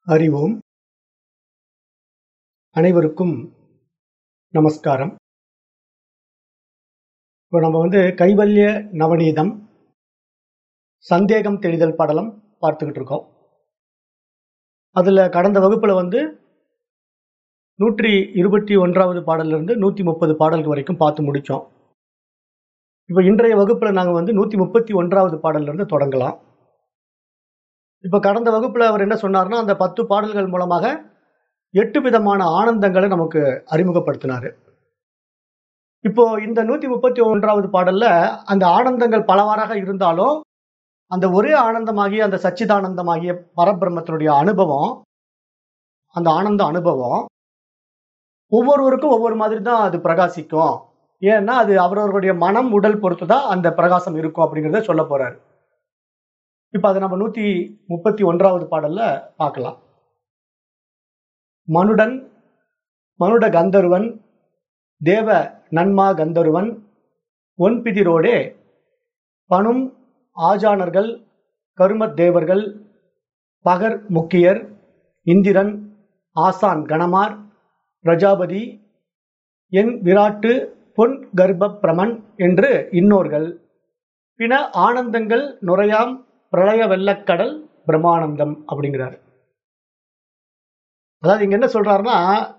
அறிவோம் அனைவருக்கும் நமஸ்காரம் இப்போ நம்ம வந்து கைவல்ய நவநீதம் சந்தேகம் தெளிதல் படலம் பார்த்துக்கிட்டு இருக்கோம் அதில் கடந்த வகுப்பில் வந்து நூற்றி இருபத்தி ஒன்றாவது பாடலிருந்து நூற்றி முப்பது பாடல்கள் வரைக்கும் பார்த்து முடித்தோம் இப்போ இன்றைய வகுப்பில் நாங்கள் வந்து நூற்றி முப்பத்தி ஒன்றாவது பாடலிருந்து தொடங்கலாம் இப்போ கடந்த வகுப்பில் அவர் என்ன சொன்னார்னா அந்த பத்து பாடல்கள் மூலமாக எட்டு விதமான ஆனந்தங்களை நமக்கு அறிமுகப்படுத்தினார் இப்போ இந்த நூற்றி முப்பத்தி ஒன்றாவது பாடல்ல அந்த ஆனந்தங்கள் பலவாறாக இருந்தாலும் அந்த ஒரே ஆனந்தமாகிய அந்த சச்சிதானந்தமாகிய பரபிரம்மத்தினுடைய அனுபவம் அந்த ஆனந்த அனுபவம் ஒவ்வொருவருக்கும் ஒவ்வொரு மாதிரி தான் அது பிரகாசிக்கும் ஏன்னா அது அவரவர்களுடைய மனம் உடல் பொறுத்து தான் அந்த பிரகாசம் இருக்கும் அப்படிங்கிறத சொல்ல போறாரு இப்ப அதை நம்ம நூத்தி முப்பத்தி ஒன்றாவது பாடல்ல பார்க்கலாம் மனுடன் மனுட கந்தர்வன் தேவ நன்மா கந்தர்வன் ஒன்பிதிரோடே பனும் ஆஜானர்கள் கருமத் தேவர்கள் பகர் முக்கியர் இந்திரன் ஆசான் கணமார் பிரஜாபதி என் விராட்டு பொன் கர்ப்ப பிரமன் என்று இன்னோர்கள் பின ஆனந்தங்கள் நுரையாம் பிரளய வெள்ளக்கடல் பிரம்மானந்தம் அப்படிங்கிறார் அதாவது இங்க என்ன சொல்றாருன்னா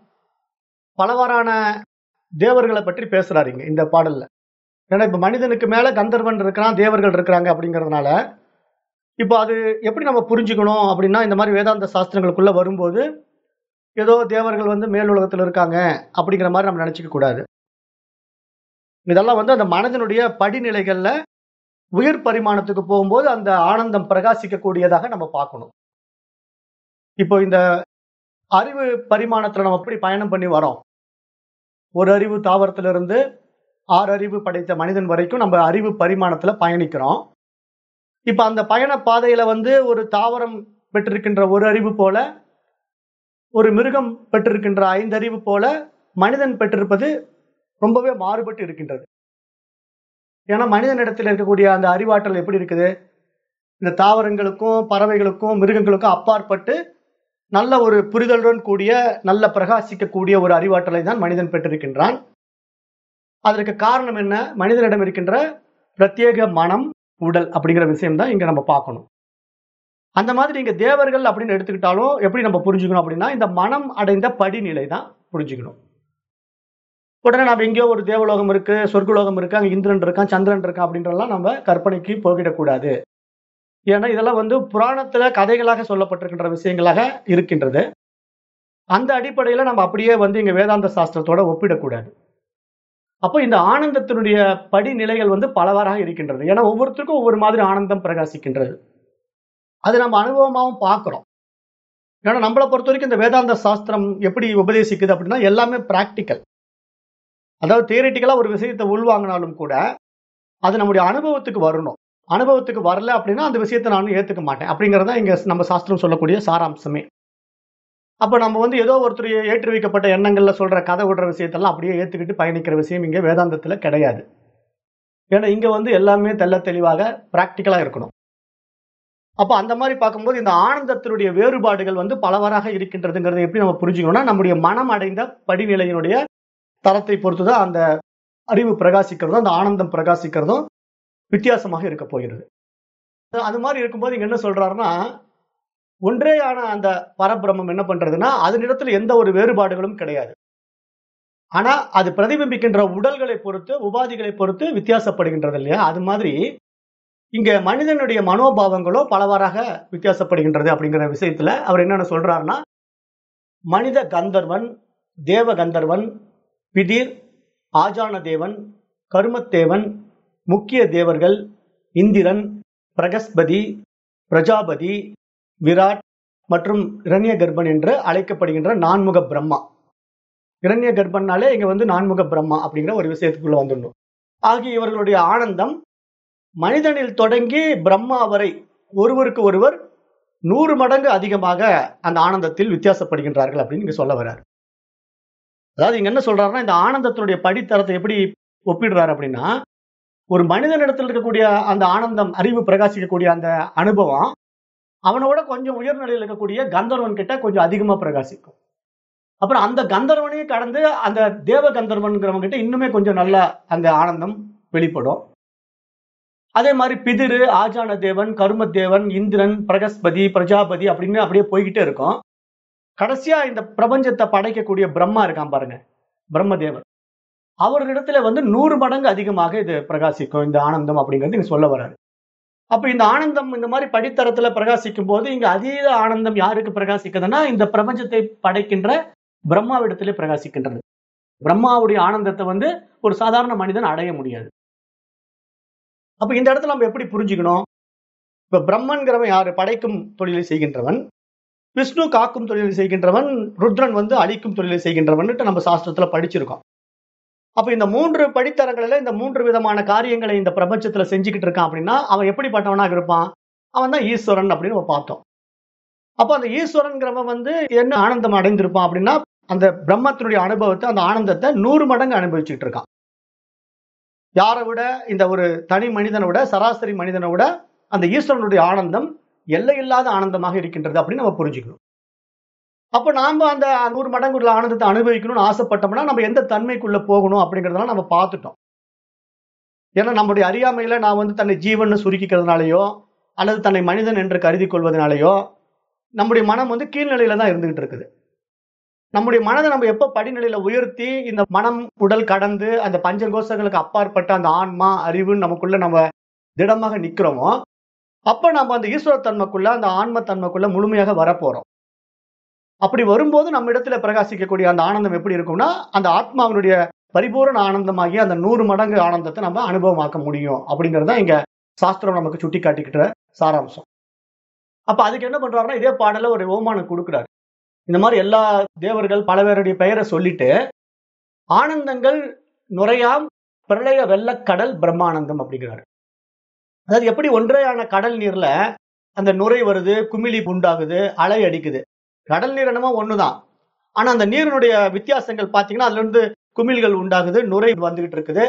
பலவாறான தேவர்களை பற்றி பேசுறாரு இங்க இந்த பாடல்ல ஏன்னா இப்ப மனிதனுக்கு மேல கந்தர்வன் இருக்கிறான் தேவர்கள் இருக்கிறாங்க அப்படிங்கறதுனால இப்போ அது எப்படி நம்ம புரிஞ்சுக்கணும் அப்படின்னா இந்த மாதிரி வேதாந்த சாஸ்திரங்களுக்குள்ள வரும்போது ஏதோ தேவர்கள் வந்து மேல் உலகத்துல இருக்காங்க அப்படிங்கிற மாதிரி நம்ம நினைச்சுக்க கூடாது இதெல்லாம் வந்து அந்த மனதனுடைய படிநிலைகள்ல உயர் பரிமாணத்துக்கு போகும்போது அந்த ஆனந்தம் பிரகாசிக்க கூடியதாக நம்ம பார்க்கணும் இப்போ இந்த அறிவு பரிமாணத்துல நம்ம எப்படி பயணம் பண்ணி வரோம் ஒரு அறிவு தாவரத்திலிருந்து ஆறு அறிவு படைத்த மனிதன் வரைக்கும் நம்ம அறிவு பரிமாணத்துல பயணிக்கிறோம் இப்ப அந்த பயண பாதையில வந்து ஒரு தாவரம் பெற்றிருக்கின்ற ஒரு அறிவு போல ஒரு மிருகம் பெற்றிருக்கின்ற ஐந்து அறிவு போல மனிதன் பெற்றிருப்பது ரொம்பவே மாறுபட்டு இருக்கின்றது ஏன்னா மனிதனிடத்தில் இருக்கக்கூடிய அந்த அறிவாற்றல் எப்படி இருக்குது இந்த தாவரங்களுக்கும் பறவைகளுக்கும் மிருகங்களுக்கும் அப்பாற்பட்டு நல்ல ஒரு புரிதலுடன் கூடிய நல்ல பிரகாசிக்கக்கூடிய ஒரு அறிவாற்றலை தான் மனிதன் பெற்றிருக்கின்றான் அதற்கு காரணம் என்ன மனிதனிடம் இருக்கின்ற பிரத்யேக மனம் உடல் அப்படிங்கிற விஷயம் தான் இங்க நம்ம பார்க்கணும் அந்த மாதிரி இங்க தேவர்கள் அப்படின்னு எடுத்துக்கிட்டாலும் எப்படி நம்ம புரிஞ்சுக்கணும் அப்படின்னா இந்த மனம் அடைந்த படிநிலை தான் புரிஞ்சுக்கணும் உடனே நம்ம எங்கேயோ ஒரு தேவலோகம் இருக்கு சொர்க்கலோகம் இருக்கு அங்க இந்திரன் இருக்கான் சந்திரன் இருக்கான் அப்படின்றலாம் நம்ம கற்பனைக்கு போகிடக்கூடாது ஏன்னா இதெல்லாம் வந்து புராணத்துல கதைகளாக சொல்லப்பட்டிருக்கின்ற விஷயங்களாக இருக்கின்றது அந்த அடிப்படையில நம்ம அப்படியே வந்து இங்க வேதாந்த சாஸ்திரத்தோட ஒப்பிடக்கூடாது அப்போ இந்த ஆனந்தத்தினுடைய படிநிலைகள் வந்து பலவாறாக இருக்கின்றது ஏன்னா ஒவ்வொருத்தருக்கும் ஒவ்வொரு மாதிரி ஆனந்தம் பிரகாசிக்கின்றது அது நம்ம அனுபவமாகவும் பார்க்கிறோம் ஏன்னா நம்மளை பொறுத்த வரைக்கும் இந்த வேதாந்த சாஸ்திரம் எப்படி உபதேசிக்குது அப்படின்னா எல்லாமே பிராக்டிக்கல் அதாவது தியரிட்டிக்கலா ஒரு விஷயத்தை உள்வாங்கினாலும் கூட அது நம்முடைய அனுபவத்துக்கு வரணும் அனுபவத்துக்கு வரல அப்படின்னா அந்த விஷயத்தை நான் ஏத்துக்க மாட்டேன் அப்படிங்கறத இங்க நம்ம சாஸ்திரம் சொல்லக்கூடிய சாராம்சமே அப்ப நம்ம வந்து ஏதோ ஒருத்தர் ஏற்றி வைக்கப்பட்ட எண்ணங்கள்ல சொல்ற கதை விடுற விஷயத்தெல்லாம் அப்படியே ஏத்துக்கிட்டு பயணிக்கிற விஷயம் இங்க வேதாந்தத்துல கிடையாது ஏன்னா இங்க வந்து எல்லாமே தெல்ல தெளிவாக பிராக்டிக்கலா இருக்கணும் அப்ப அந்த மாதிரி பார்க்கும்போது இந்த ஆனந்தத்தினுடைய வேறுபாடுகள் வந்து பலவாறாக இருக்கின்றதுங்கிறத எப்படி நம்ம புரிஞ்சுக்கணும்னா நம்முடைய மனம் அடைந்த படிநிலையினுடைய தரத்தை பொறுத்துதான் அந்த அறிவு பிரகாசிக்கிறதும் அந்த ஆனந்தம் பிரகாசிக்கிறதும் வித்தியாசமாக இருக்க போகிறது அது மாதிரி இருக்கும்போது இங்க என்ன சொல்றாருன்னா ஒன்றேயான அந்த பரபிரம்மம் என்ன பண்றதுன்னா அதனிடத்துல எந்த ஒரு வேறுபாடுகளும் கிடையாது ஆனா அது பிரதிபிம்பிக்கின்ற உடல்களை பொறுத்து உபாதிகளை பொறுத்து வித்தியாசப்படுகின்றது இல்லையா அது மாதிரி இங்க மனிதனுடைய மனோபாவங்களோ பலவாறாக வித்தியாசப்படுகின்றது அப்படிங்கிற விஷயத்துல அவர் என்னென்ன சொல்றாருன்னா மனித கந்தர்வன் தேவ கந்தர்வன் பிதிர் ஆஜான தேவன் கருமத்தேவன் முக்கிய தேவர்கள் இந்திரன் பிரகஸ்பதி பிரஜாபதி விராட் மற்றும் இரண்ய கர்ப்பன் என்று அழைக்கப்படுகின்ற நான்முக பிரம்மா இரண்ய கர்ப்பன்னாலே இங்க வந்து நான்முக பிரம்மா அப்படிங்கிற ஒரு விஷயத்துக்குள்ள வந்துடணும் ஆகிய இவர்களுடைய ஆனந்தம் மனிதனில் தொடங்கி பிரம்மா வரை ஒருவருக்கு ஒருவர் நூறு மடங்கு அதிகமாக அந்த ஆனந்தத்தில் வித்தியாசப்படுகின்றார்கள் அப்படின்னு இங்க சொல்ல வர்றார் அதாவது இங்க என்ன சொல்றாருன்னா இந்த ஆனந்தத்தினுடைய படித்தரத்தை எப்படி ஒப்பிடுறாரு அப்படின்னா ஒரு மனிதனிடத்தில் இருக்கக்கூடிய அந்த ஆனந்தம் அறிவு பிரகாசிக்கக்கூடிய அந்த அனுபவம் அவனோட கொஞ்சம் உயர்நிலையில் இருக்கக்கூடிய கந்தர்வன் கிட்ட கொஞ்சம் அதிகமா பிரகாசிக்கும் அப்புறம் அந்த கந்தர்வனையும் கடந்து அந்த தேவ கந்தர்வன்கிறவங்க கிட்ட இன்னுமே கொஞ்சம் நல்லா அந்த ஆனந்தம் வெளிப்படும் அதே மாதிரி பிதிரு ஆஜான தேவன் கரும தேவன் இந்திரன் பிரகஸ்பதி பிரஜாபதி அப்படின்னு அப்படியே போய்கிட்டே இருக்கும் கடைசியா இந்த பிரபஞ்சத்தை படைக்கக்கூடிய பிரம்மா இருக்கான் பாருங்க பிரம்மதேவர் அவர்களிடத்துல வந்து நூறு மடங்கு அதிகமாக இது பிரகாசிக்கும் இந்த ஆனந்தம் அப்படிங்கிறது இங்க சொல்ல வராரு அப்ப இந்த ஆனந்தம் இந்த மாதிரி படித்தரத்துல பிரகாசிக்கும் போது இங்க அதீத ஆனந்தம் யாருக்கு பிரகாசிக்குதுன்னா இந்த பிரபஞ்சத்தை படைக்கின்ற பிரம்மாவிடத்திலே பிரகாசிக்கின்றது பிரம்மாவுடைய ஆனந்தத்தை வந்து ஒரு சாதாரண மனிதன் அடைய முடியாது அப்ப இந்த இடத்துல நம்ம எப்படி புரிஞ்சுக்கணும் இப்ப பிரம்மன்கிறவன் யாரு படைக்கும் தொழிலை செய்கின்றவன் விஷ்ணு காக்கும் தொழிலை செய்கின்றவன் ருத்ரன் வந்து அழிக்கும் தொழிலை செய்கின்றவன்ட்டு நம்ம சாஸ்திரத்துல படிச்சிருக்கோம் அப்ப இந்த மூன்று படித்தரங்களில இந்த மூன்று விதமான காரியங்களை இந்த பிரபஞ்சத்துல செஞ்சுக்கிட்டு இருக்கான் அப்படின்னா அவன் எப்படிப்பட்டவனாக இருப்பான் அவன் தான் ஈஸ்வரன் அப்படின்னு நம்ம பார்த்தோம் அப்ப அந்த ஈஸ்வரன்கிறவன் வந்து என்ன ஆனந்தம் அடைந்திருப்பான் அப்படின்னா அந்த பிரம்மத்தினுடைய அனுபவத்தை அந்த ஆனந்தத்தை நூறு மடங்கு அனுபவிச்சுட்டு இருக்கான் யாரை விட இந்த ஒரு தனி மனிதனை விட சராசரி மனிதனை விட அந்த ஈஸ்வரனுடைய ஆனந்தம் எல்லையில்லாத ஆனந்தமாக இருக்கின்றது அப்படின்னு நம்ம புரிஞ்சுக்கணும் அப்ப நாம அந்த நூறு மடங்கு உள்ள ஆனந்தத்தை அனுபவிக்கணும்னு ஆசைப்பட்டோம்னா நம்ம எந்த தன்மைக்குள்ள போகணும் அப்படிங்கறதெல்லாம் நம்ம பார்த்துட்டோம் ஏன்னா நம்முடைய அறியாமையில நான் வந்து தன்னை ஜீவன் சுருக்கிக்கிறதுனாலயோ அல்லது தன்னை மனிதன் என்று கருதி கொள்வதனாலயோ நம்முடைய மனம் வந்து கீழ்நிலையில தான் இருந்துகிட்டு இருக்குது நம்முடைய மனதை நம்ம எப்ப படிநிலையில உயர்த்தி இந்த மனம் உடல் கடந்து அந்த பஞ்சகோஷங்களுக்கு அப்பாற்பட்ட அந்த ஆன்மா அறிவுன்னு நமக்குள்ள நம்ம திடமாக நிக்கிறோமோ அப்ப நம்ம அந்த ஈஸ்வர தன்மைக்குள்ள அந்த ஆன்ம தன்மைக்குள்ள முழுமையாக வரப்போறோம் அப்படி வரும்போது நம்ம இடத்துல பிரகாசிக்கக்கூடிய அந்த ஆனந்தம் எப்படி இருக்கும்னா அந்த ஆத்மாவினுடைய பரிபூரண ஆனந்தமாகி அந்த நூறு மடங்கு ஆனந்தத்தை நம்ம அனுபவமாக்க முடியும் அப்படிங்கறத இங்க சாஸ்திரம் நமக்கு சுட்டி காட்டிக்கிட்ட சாராம்சம் அப்ப அதுக்கு என்ன பண்றாருன்னா இதே பாடல ஒரு ஓமானம் கொடுக்குறாரு இந்த மாதிரி எல்லா தேவர்கள் பல பேருடைய பெயரை சொல்லிட்டு ஆனந்தங்கள் நுரையாம் பிரளய வெள்ளக்கடல் பிரம்மானந்தம் அப்படிங்கிறாரு அதாவது எப்படி ஒன்றையான கடல் நீர்ல அந்த நுரை வருது குமிழி உண்டாகுது அலை அடிக்குது கடல் நீர் என்னமோ ஒண்ணுதான் ஆனா அந்த நீரினுடைய வித்தியாசங்கள் பாத்தீங்கன்னா அதுல இருந்து குமிழ்கள் உண்டாகுது நுரை வந்துகிட்டு இருக்குது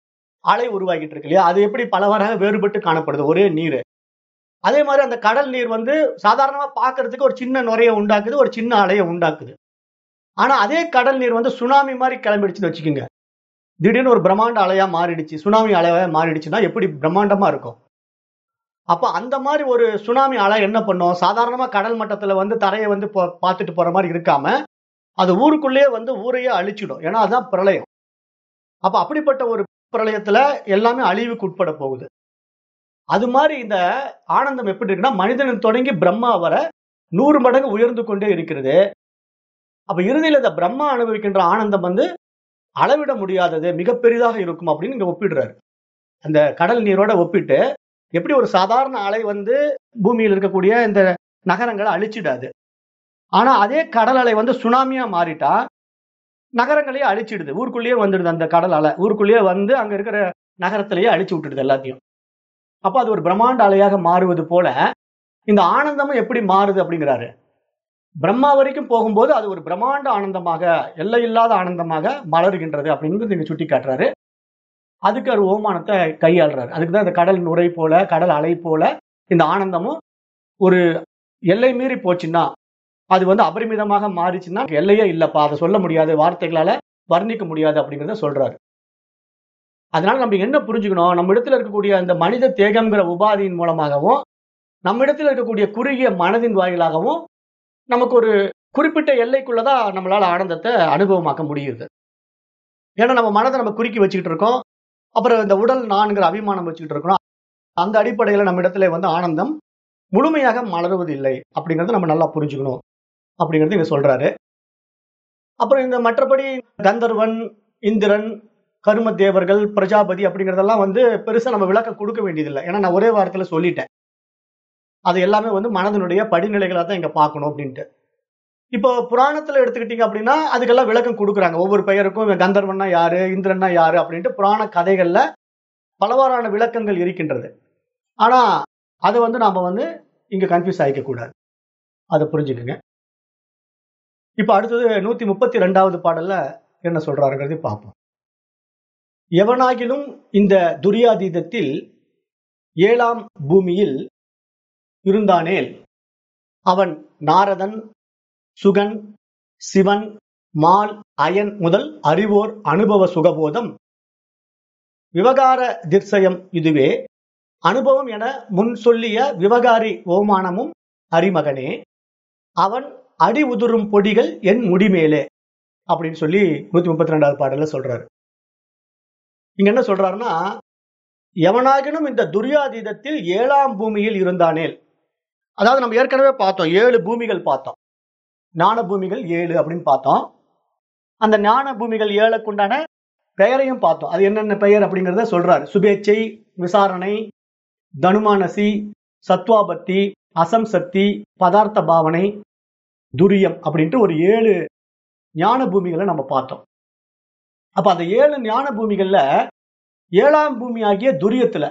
அலை உருவாகிட்டு இருக்கு இல்லையா அது எப்படி பலவாறாக வேறுபட்டு காணப்படுது ஒரே நீர் அதே மாதிரி அந்த கடல் நீர் வந்து சாதாரணமா பாக்குறதுக்கு ஒரு சின்ன நுரையை உண்டாக்குது ஒரு சின்ன அலையை உண்டாக்குது ஆனா அதே கடல் நீர் வந்து சுனாமி மாதிரி கிளம்பிடுச்சுன்னு வச்சுக்கோங்க திடீர்னு ஒரு பிரம்மாண்ட அலையா மாறிடுச்சு சுனாமி அலையா மாறிடுச்சுன்னா எப்படி பிரம்மாண்டமா இருக்கும் அப்ப அந்த மாதிரி ஒரு சுனாமி அலை என்ன பண்ணும் சாதாரணமா கடல் மட்டத்துல வந்து தரையை வந்து போ- பார்த்துட்டு போற மாதிரி இருக்காம அது ஊருக்குள்ளேயே வந்து ஊரையே அழிச்சிடும் ஏன்னா அதுதான் பிரளயம் அப்ப அப்படிப்பட்ட ஒரு பிரளயத்துல எல்லாமே அழிவுக்கு உட்பட போகுது அது மாதிரி இந்த ஆனந்தம் எப்படி இருக்குன்னா மனிதன் தொடங்கி பிரம்மா வர நூறு மடங்கு உயர்ந்து கொண்டே இருக்கிறது அப்ப இறுதியில இந்த பிரம்மா அனுபவிக்கின்ற ஆனந்தம் வந்து அளவிட முடியாதது மிக பெரிதாக இருக்கும் அப்படின்னு இங்க ஒப்பிடுறாரு அந்த கடல் நீரோட ஒப்பிட்டு எப்படி ஒரு சாதாரண அலை வந்து பூமியில் இருக்கக்கூடிய இந்த நகரங்களை அழிச்சிடாது ஆனா அதே கடல் அலை வந்து சுனாமியா மாறிட்டா நகரங்களையே அழிச்சிடுது ஊருக்குள்ளேயே வந்துடுது அந்த கடல் அலை ஊருக்குள்ளேயே வந்து அங்க இருக்கிற நகரத்திலேயே அழிச்சு விட்டுடுது எல்லாத்தையும் அப்ப அது ஒரு பிரம்மாண்ட அலையாக மாறுவது போல இந்த ஆனந்தமும் எப்படி மாறுது அப்படிங்கிறாரு பிரம்மா வரைக்கும் போகும்போது அது ஒரு பிரம்மாண்ட ஆனந்தமாக எல்லையில்லாத ஆனந்தமாக மலர்கின்றது அப்படிங்கிறது நீங்க சுட்டி காட்டுறாரு அதுக்கு ஒரு ஓமானத்தை கையாளுறாரு அதுக்கு தான் இந்த கடல் நுரை போல கடல் அலை போல இந்த ஆனந்தமும் ஒரு எல்லை மீறி போச்சுன்னா அது வந்து அபரிமிதமாக மாறிச்சுன்னா எல்லையே இல்லப்பா அதை சொல்ல முடியாது வார்த்தைகளால வர்ணிக்க முடியாது அப்படிங்கிறத சொல்றாரு அதனால நம்ம என்ன புரிஞ்சுக்கணும் நம்ம இடத்துல இருக்கக்கூடிய அந்த மனித தேகம்ங்கிற உபாதியின் மூலமாகவும் நம்ம இடத்துல இருக்கக்கூடிய குறுகிய மனதின் வாயிலாகவும் நமக்கு ஒரு குறிப்பிட்ட எல்லைக்குள்ளதான் நம்மளால ஆனந்தத்தை அனுபவமாக்க முடியுது ஏன்னா நம்ம மனதை நம்ம குறுக்கி வச்சுக்கிட்டு இருக்கோம் அப்புறம் இந்த உடல் நான்கிற அபிமானம் வச்சுக்கிட்டு இருக்கோம் அந்த அடிப்படையில நம்ம இடத்துல வந்து ஆனந்தம் முழுமையாக மலருவது இல்லை அப்படிங்கறத நம்ம நல்லா புரிஞ்சுக்கணும் அப்படிங்கறது இங்க சொல்றாரு அப்புறம் இந்த மற்றபடி கந்தர்வன் இந்திரன் கரும தேவர்கள் பிரஜாபதி அப்படிங்கறதெல்லாம் வந்து பெருசா நம்ம விளக்கம் கொடுக்க வேண்டியதில்லை ஏன்னா நான் ஒரே வாரத்துல சொல்லிட்டேன் அது எல்லாமே வந்து மனதனுடைய படிநிலைகளா தான் இங்க பார்க்கணும் அப்படின்ட்டு இப்போ புராணத்துல எடுத்துக்கிட்டீங்க அப்படின்னா அதுக்கெல்லாம் விளக்கம் கொடுக்குறாங்க ஒவ்வொரு பெயருக்கும் இவன் கந்தர்வன்னா யாரு இந்திரன்னா யாரு அப்படின்ட்டு புராண கதைகள்ல பலவாறான விளக்கங்கள் இருக்கின்றது ஆனா அதை வந்து நாம வந்து இங்க கன்ஃபியூஸ் ஆகிக்க கூடாது அதை புரிஞ்சுக்குங்க இப்ப அடுத்தது நூத்தி முப்பத்தி ரெண்டாவது பாடல்ல என்ன சொல்றாருங்கிறதை பார்ப்போம் எவனாகிலும் இந்த துரியாதீதத்தில் ஏழாம் பூமியில் இருந்தானேல் அவன் நாரதன் சுகன் சிவன் மால் அயன் முதல் அறிவோர் அனுபவ சுகபோதம் விவகார திர்சயம் இதுவே அனுபவம் என முன் சொல்லிய விவகாரி ஓமானமும் அரிமகனே அவன் அடி உதிரும் பொடிகள் என் முடிமேலே அப்படின்னு சொல்லி நூத்தி முப்பத்தி ரெண்டாவது பாடல்ல சொல்றாரு இங்க என்ன சொல்றாருன்னா எவனாகினும் இந்த துரியாதீதத்தில் ஏழாம் பூமியில் இருந்தானேல் அதாவது நம்ம ஏற்கனவே பார்த்தோம் ஏழு பூமிகள் பார்த்தோம் ஞான பூமிகள் ஏழு அப்படின்னு பார்த்தோம் அந்த ஞான பூமிகள் ஏழுக்குண்டான பெயரையும் பார்த்தோம் அது என்னென்ன பெயர் அப்படிங்கிறத சொல்றாரு சுபேச்சை விசாரணை தனுமானசி சத்வாபத்தி அசம்சக்தி பதார்த்த பாவனை துரியம் அப்படின்ட்டு ஒரு ஏழு ஞான பூமிகளை நம்ம பார்த்தோம் அப்ப அந்த ஏழு ஞான பூமிகள்ல ஏழாம் பூமி ஆகிய துரியத்துல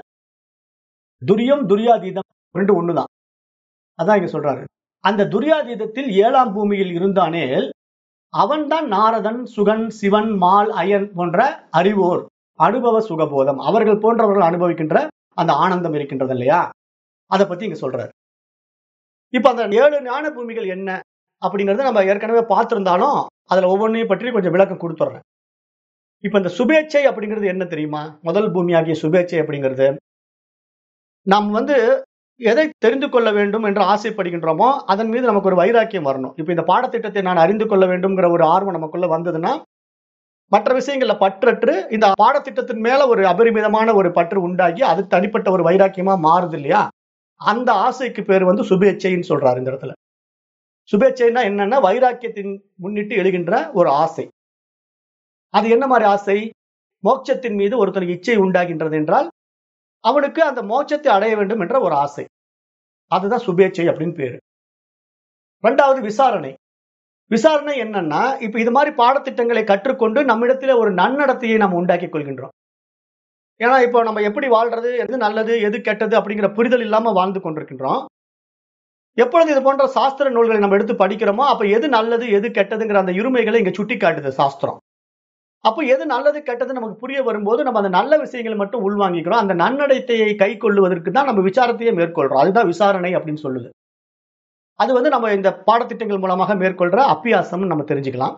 துரியம் துரியாதீதம் ரெண்டு ஒண்ணுதான் அதான் இங்க சொல்றாரு அந்த துரியாதீதத்தில் ஏழாம் பூமியில் இருந்தானேல் அவன்தான் நாரதன் சுகன் சிவன் மால் அயன் போன்ற அறிவோர் அனுபவ சுகபோதம் அவர்கள் போன்றவர்கள் அனுபவிக்கின்ற அந்த ஆனந்தம் இருக்கின்றது இல்லையா அதை பத்தி இங்க சொல்றாரு இப்ப அந்த ஏழு ஞான பூமிகள் என்ன அப்படிங்கறத நம்ம ஏற்கனவே பார்த்திருந்தாலும் அதுல ஒவ்வொன்றையும் பற்றி கொஞ்சம் விளக்கம் கொடுத்துட்றேன் இப்ப இந்த சுபேட்சை அப்படிங்கிறது என்ன தெரியுமா முதல் பூமி ஆகிய சுபேட்சை அப்படிங்கிறது நாம் வந்து எதை தெரிந்து கொள்ள வேண்டும் என்று ஆசைப்படுகின்றோமோ அதன் மீது நமக்கு ஒரு வைராக்கியம் வரணும் இப்ப இந்த பாடத்திட்டத்தை நான் அறிந்து கொள்ள வேண்டும்ங்கிற ஒரு ஆர்வம் நமக்குள்ள வந்ததுன்னா மற்ற விஷயங்கள்ல பற்றற்று இந்த பாடத்திட்டத்தின் மேல ஒரு அபரிமிதமான ஒரு பற்று உண்டாகி அது தனிப்பட்ட ஒரு வைராக்கியமா மாறுது இல்லையா அந்த ஆசைக்கு பேர் வந்து சுபேட்சைன்னு சொல்றாரு இந்த இடத்துல சுபேட்சைன்னா என்னன்னா வைராக்கியத்தின் முன்னிட்டு எழுகின்ற ஒரு ஆசை அது என்ன மாதிரி ஆசை மோட்சத்தின் மீது ஒருத்தருக்கு இச்சை உண்டாகின்றது என்றால் அவனுக்கு அந்த மோட்சத்தை அடைய வேண்டும் என்ற ஒரு ஆசை அதுதான் சுபேட்சை அப்படின்னு பேரு ரெண்டாவது விசாரணை விசாரணை என்னன்னா இப்ப இது மாதிரி பாடத்திட்டங்களை கற்றுக்கொண்டு நம்மிடத்துல ஒரு நன்னடத்தையை நாம் உண்டாக்கி கொள்கின்றோம் ஏன்னா இப்போ நம்ம எப்படி வாழ்றது எது நல்லது எது கெட்டது அப்படிங்கிற புரிதல் இல்லாம வாழ்ந்து கொண்டிருக்கின்றோம் எப்பொழுது இது போன்ற சாஸ்திர நூல்களை நம்ம எடுத்து படிக்கிறோமோ அப்ப எது நல்லது எது கெட்டதுங்கிற அந்த இருமைகளை இங்க சுட்டி காட்டுது சாஸ்திரம் அப்போ எது நல்லது கெட்டது நமக்கு புரிய வரும்போது நம்ம அந்த நல்ல விஷயங்களை மட்டும் உள்வாங்கிக்கிறோம் அந்த நன்னடத்தையை கை கொள்ளுவதற்கு தான் நம்ம விசாரத்தையே மேற்கொள்றோம் அதுதான் விசாரணை அப்படின்னு சொல்லுது அது வந்து நம்ம இந்த பாடத்திட்டங்கள் மூலமாக மேற்கொள்ற அப்பியாசம்னு நம்ம தெரிஞ்சுக்கலாம்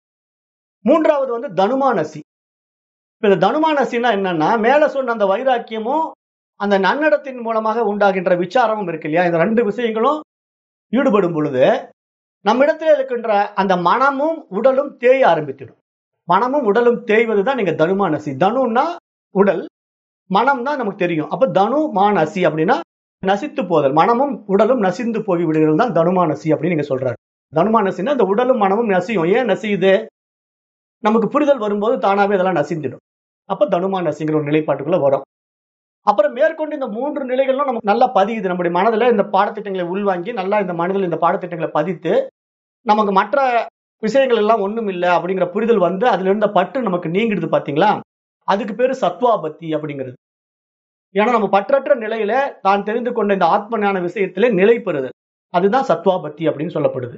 மூன்றாவது வந்து தனுமானசி இப்ப இந்த தனுமானசின்னா என்னன்னா மேல சொன்ன அந்த வைராக்கியமும் அந்த நன்னடத்தின் மூலமாக உண்டாகின்ற விசாரமும் இருக்கு இல்லையா இந்த ரெண்டு விஷயங்களும் ஈடுபடும் பொழுது நம்மிடத்தில் இருக்கின்ற அந்த மனமும் உடலும் தேய ஆரம்பித்திடும் மனமும் உடலும் தேய்வது தான் நீங்க தனுமானசி தனுன்னா உடல் மனம் தான் நமக்கு தெரியும் அப்ப தனு மானசி அப்படின்னா நசித்து போதல் மனமும் உடலும் நசிந்து போய் விடுகிறது தான் தனுமானசி அப்படின்னு நீங்க சொல்றாரு தனுமானசின்னா இந்த உடலும் மனமும் நசியும் ஏன் நசியுது நமக்கு புரிதல் வரும்போது தானாவே இதெல்லாம் நசிந்துடும் அப்ப தனுமானசிங்கிற ஒரு நிலைப்பாட்டுக்குள்ள வரும் அப்புறம் மேற்கொண்டு இந்த மூன்று நிலைகளும் நமக்கு நல்லா பதியுது நம்முடைய மனதுல இந்த பாடத்திட்டங்களை உள்வாங்கி நல்லா இந்த மனதில் இந்த பாடத்திட்டங்களை பதித்து நமக்கு மற்ற விஷயங்கள் எல்லாம் ஒண்ணும் இல்லை அப்படிங்கிற புரிதல் வந்து அதுல இருந்த பற்று நமக்கு நீங்கிடுது பாத்தீங்களா அதுக்கு பேரு சத்வாபத்தி அப்படிங்கிறது ஏன்னா நம்ம பற்றற்ற நிலையில தான் தெரிந்து கொண்ட இந்த ஆத்ம ஞான விஷயத்திலே நிலை பெறுதல் அதுதான் சத்வாபத்தி அப்படின்னு சொல்லப்படுது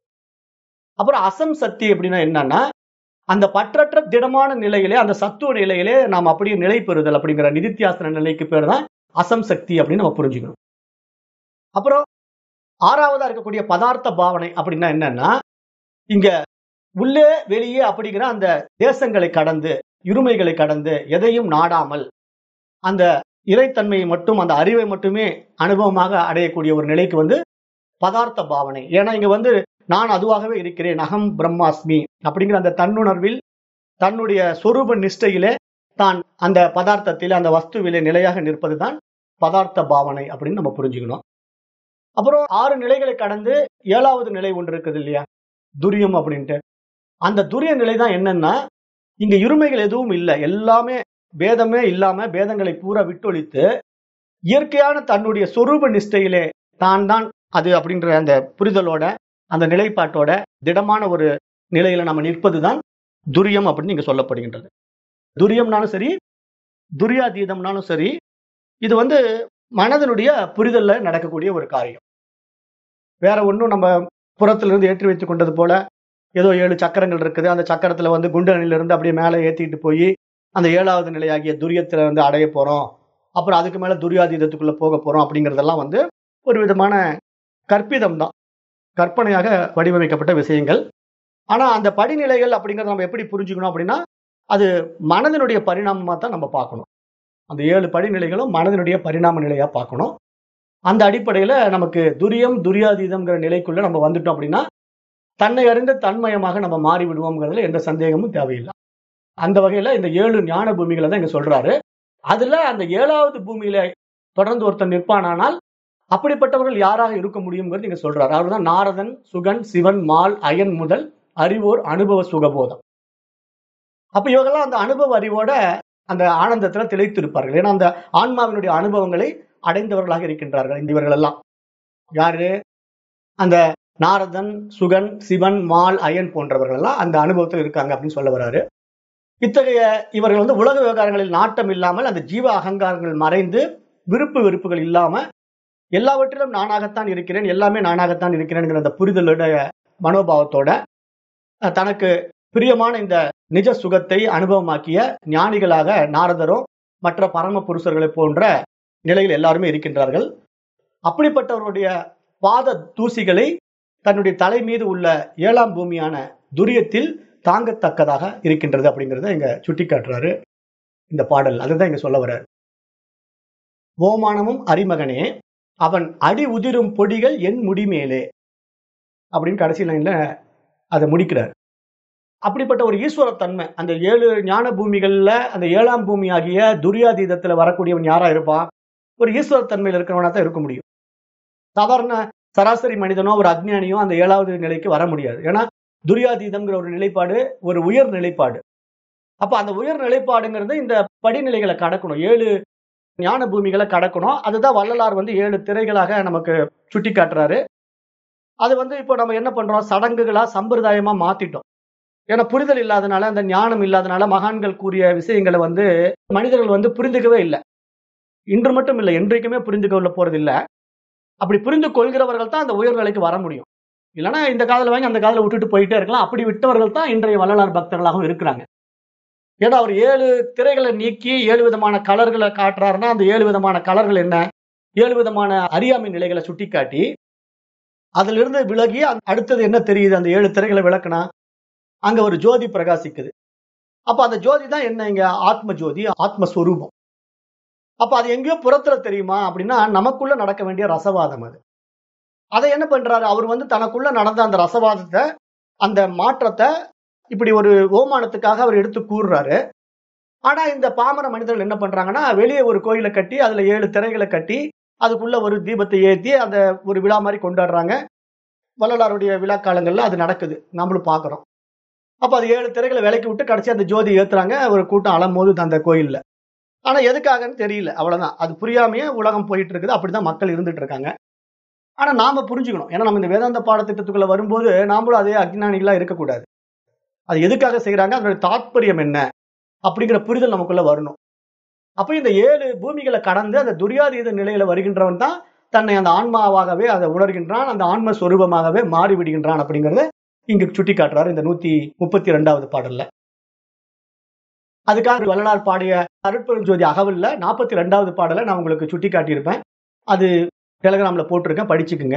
அப்புறம் அசம் சக்தி அப்படின்னா என்னன்னா அந்த பற்றற்ற திடமான நிலையிலே அந்த சத்துவ நிலையிலே நாம் அப்படியே நிலை பெறுதல் அப்படிங்கிற நிதித்தியாசன நிலைக்கு பேர் தான் அசம் சக்தி அப்படின்னு நம்ம புரிஞ்சுக்கணும் அப்புறம் ஆறாவதா இருக்கக்கூடிய பதார்த்த பாவனை அப்படின்னா என்னன்னா இங்க உள்ளே வெளியே அப்படிங்கிற அந்த தேசங்களை கடந்து இருமைகளை கடந்து எதையும் நாடாமல் அந்த இறைத்தன்மையை மட்டும் அந்த அறிவை மட்டுமே அனுபவமாக அடையக்கூடிய ஒரு நிலைக்கு வந்து பதார்த்த பாவனை ஏன்னா இங்க வந்து நான் அதுவாகவே இருக்கிறேன் அகம் பிரம்மாஸ்மி அப்படிங்கிற அந்த தன்னுணர்வில் தன்னுடைய சொரூப நிஷ்டையிலே தான் அந்த பதார்த்தத்திலே அந்த வஸ்துவிலே நிலையாக நிற்பதுதான் பதார்த்த பாவனை அப்படின்னு நம்ம புரிஞ்சுக்கணும் அப்புறம் ஆறு நிலைகளை கடந்து ஏழாவது நிலை ஒன்று இருக்குது இல்லையா துரியம் அப்படின்ட்டு அந்த துரிய நிலை தான் என்னன்னா இங்க இருமைகள் எதுவும் இல்லை எல்லாமே பேதமே இல்லாம பேதங்களை பூரா விட்டொழித்து இயற்கையான தன்னுடைய சொரூப நிஷ்டையிலே தான் தான் அது அப்படின்ற அந்த புரிதலோட அந்த நிலைப்பாட்டோட திடமான ஒரு நிலையில நம்ம நிற்பதுதான் துரியம் அப்படின்னு இங்க சொல்லப்படுகின்றது துரியம்னாலும் சரி துரியாதீதம்னாலும் சரி இது வந்து மனதனுடைய புரிதல்ல நடக்கக்கூடிய ஒரு காரியம் வேற ஒன்றும் நம்ம புறத்திலிருந்து ஏற்றி வைத்துக் கொண்டது போல ஏதோ ஏழு சக்கரங்கள் இருக்குது அந்த சக்கரத்துல வந்து குண்டனில இருந்து அப்படியே மேலே ஏத்திட்டு போய் அந்த ஏழாவது நிலையாகிய துரியத்துல வந்து அடைய போறோம் அப்புறம் அதுக்கு மேல துரியாதீதத்துக்குள்ள போக போறோம் அப்படிங்கறதெல்லாம் வந்து ஒரு விதமான கற்பிதம் தான் கற்பனையாக வடிவமைக்கப்பட்ட விஷயங்கள் ஆனா அந்த படிநிலைகள் அப்படிங்கறத நம்ம எப்படி புரிஞ்சுக்கணும் அப்படின்னா அது மனதினுடைய பரிணாமமா தான் நம்ம பார்க்கணும் அந்த ஏழு படிநிலைகளும் மனதினுடைய பரிணாம நிலையா பார்க்கணும் அந்த அடிப்படையில நமக்கு துரியம் துரியாதீதம்ங்கிற நிலைக்குள்ள நம்ம வந்துட்டோம் அப்படின்னா தன்னை அறிந்த தன்மயமாக நம்ம மாறி விடுவோம்ங்கிறதுல எந்த சந்தேகமும் தேவையில்லை அந்த வகையில இந்த ஏழு ஞான பூமிகளை தான் இங்க சொல்றாரு அதுல அந்த ஏழாவது பூமியில தொடர்ந்து ஒருத்தன் நிற்பானானால் அப்படிப்பட்டவர்கள் யாராக இருக்க முடியுங்கிறது இங்க சொல்றாரு அவர்தான் நாரதன் சுகன் சிவன் மால் அயன் முதல் அறிவோர் அனுபவ சுகபோதம் அப்ப இவங்கெல்லாம் அந்த அனுபவ அறிவோட அந்த ஆனந்தத்துல திளைத்திருப்பார்கள் ஏன்னா அந்த ஆன்மாவினுடைய அனுபவங்களை அடைந்தவர்களாக இருக்கின்றார்கள் இந்த இவர்கள் எல்லாம் யாரு அந்த நாரதன் சுகன் சிவன் மால் அயன் போன்றவர்கள் எல்லாம் அந்த அனுபவத்தில் இருக்காங்க அப்படின்னு சொல்ல வராரு இத்தகைய இவர்கள் வந்து உலக விவகாரங்களில் நாட்டம் இல்லாமல் அந்த ஜீவ அகங்காரங்கள் மறைந்து விருப்பு வெறுப்புகள் இல்லாம எல்லாவற்றிலும் நானாகத்தான் இருக்கிறேன் எல்லாமே நானாகத்தான் இருக்கிறேன்ங்கிற அந்த புரிதலுடைய மனோபாவத்தோட அஹ், தனக்கு பிரியமான இந்த நிஜ சுகத்தை அனுபவமாக்கிய ஞானிகளாக நாரதரும் மற்ற பரம புருஷர்களை போன்ற நிலையில் எல்லாருமே இருக்கின்றார்கள் அப்படிப்பட்டவருடைய பாத தூசிகளை தன்னுடைய தலை மீது உள்ள ஏழாம் பூமியான துரியத்தில் தாங்கத்தக்கதாக இருக்கின்றது அப்படிங்கிறத இங்க சுட்டிக்காட்டுறாரு இந்த பாடல் அதுதான் இங்க சொல்ல வர்றாரு ஓமானமும் அரிமகனே அவன் அடி உதிரும் பொடிகள் என் முடிமேலே அப்படின்னு கடைசி லைன்ல அதை முடிக்கிறார் அப்படிப்பட்ட ஒரு ஈஸ்வர தன்மை அந்த ஏழு ஞான பூமிகள்ல அந்த ஏழாம் பூமி ஆகிய துரியாதீதத்துல வரக்கூடியவன் யாரா இருப்பான் ஒரு ஈஸ்வர தன்மையில் இருக்கிறவனா தான் இருக்க முடியும் சாதாரண சராசரி மனிதனோ ஒரு அக்ஞானியோ அந்த ஏழாவது நிலைக்கு வர முடியாது ஏன்னா துரியாதீதம்ங்கிற ஒரு நிலைப்பாடு ஒரு உயர் நிலைப்பாடு அப்ப அந்த உயர் நிலைப்பாடுங்கிறது இந்த படிநிலைகளை கடக்கணும் ஏழு ஞான பூமிகளை கடக்கணும் அதுதான் வள்ளலார் வந்து ஏழு திரைகளாக நமக்கு சுட்டி காட்டுறாரு அது வந்து இப்போ நம்ம என்ன பண்றோம் சடங்குகளா சம்பிரதாயமா மாத்திட்டோம் ஏன்னா புரிதல் இல்லாதனால அந்த ஞானம் இல்லாதனால மகான்கள் கூறிய விஷயங்களை வந்து மனிதர்கள் வந்து புரிந்துக்கவே இல்லை இன்று மட்டும் இல்லை என்றைக்குமே புரிந்து கொள்ள போறது இல்லை அப்படி புரிந்து கொள்கிறவர்கள் தான் அந்த உயர்நிலைக்கு வர முடியும் இல்லைன்னா இந்த காதல வாங்கி அந்த காதல விட்டுட்டு போயிட்டே இருக்கலாம் அப்படி விட்டவர்கள் தான் இன்றைய வள்ளலார் பக்தர்களாகவும் இருக்கிறாங்க ஏன்னா அவர் ஏழு திரைகளை நீக்கி ஏழு விதமான கலர்களை காட்டுறாருன்னா அந்த ஏழு விதமான கலர்கள் என்ன ஏழு விதமான அறியாமை நிலைகளை சுட்டிக்காட்டி அதிலிருந்து விலகி அந்த- அடுத்தது என்ன தெரியுது அந்த ஏழு திரைகளை விளக்குனா அங்க ஒரு ஜோதி பிரகாசிக்குது அப்ப அந்த ஜோதி தான் என்ன இங்க ஆத்ம ஜோதி ஆத்மஸ்வரூபம் அப்ப அது எங்கேயோ புறத்துல தெரியுமா அப்படின்னா நமக்குள்ள நடக்க வேண்டிய ரசவாதம் அது அதை என்ன பண்றாரு அவர் வந்து தனக்குள்ள நடந்த அந்த ரசவாதத்தை அந்த மாற்றத்தை இப்படி ஒரு ஓமானத்துக்காக அவர் எடுத்து கூறுறாரு ஆனா இந்த பாமர மனிதர்கள் என்ன பண்றாங்கன்னா வெளியே ஒரு கோயிலை கட்டி அதுல ஏழு திரைகளை கட்டி அதுக்குள்ள ஒரு தீபத்தை ஏத்தி அந்த ஒரு விழா மாதிரி கொண்டாடுறாங்க வள்ளலாருடைய விழா காலங்கள்ல அது நடக்குது நம்மளும் பாக்குறோம் அப்ப அது ஏழு திரைகளை விலக்கி விட்டு கடைசி அந்த ஜோதி ஏத்துறாங்க ஒரு கூட்டம் அலமோது அந்த கோயில்ல ஆனா எதுக்காகன்னு தெரியல அவ்வளவுதான் அது புரியாமையே உலகம் போயிட்டு இருக்குது அப்படிதான் மக்கள் இருந்துட்டு இருக்காங்க ஆனா நாம புரிஞ்சுக்கணும் ஏன்னா நம்ம இந்த வேதாந்த பாடத்திட்டத்துக்குள்ள வரும்போது நாமளும் அதே அஜ்ஞானிகளா இருக்கக்கூடாது அது எதுக்காக செய்யறாங்க அதனுடைய தாத்பரியம் என்ன அப்படிங்கிற புரிதல் நமக்குள்ள வரணும் அப்ப இந்த ஏழு பூமிகளை கடந்து அந்த துரியாதீத நிலையில வருகின்றவன் தான் தன்னை அந்த ஆன்மாவாகவே அதை உணர்கின்றான் அந்த ஆன்ம சொரூபமாகவே மாறி விடுகின்றான் அப்படிங்கறத இங்கு சுட்டி காட்டுறாரு இந்த நூத்தி முப்பத்தி ரெண்டாவது பாடல்ல அதுக்காக வள்ளலார் பாடிய அருட்பெரும் ஜோதி அகவல்ல நாற்பத்தி ரெண்டாவது பாடலை நான் உங்களுக்கு சுட்டி காட்டியிருப்பேன் அது டெலகிராம்ல போட்டிருக்கேன் படிச்சுக்குங்க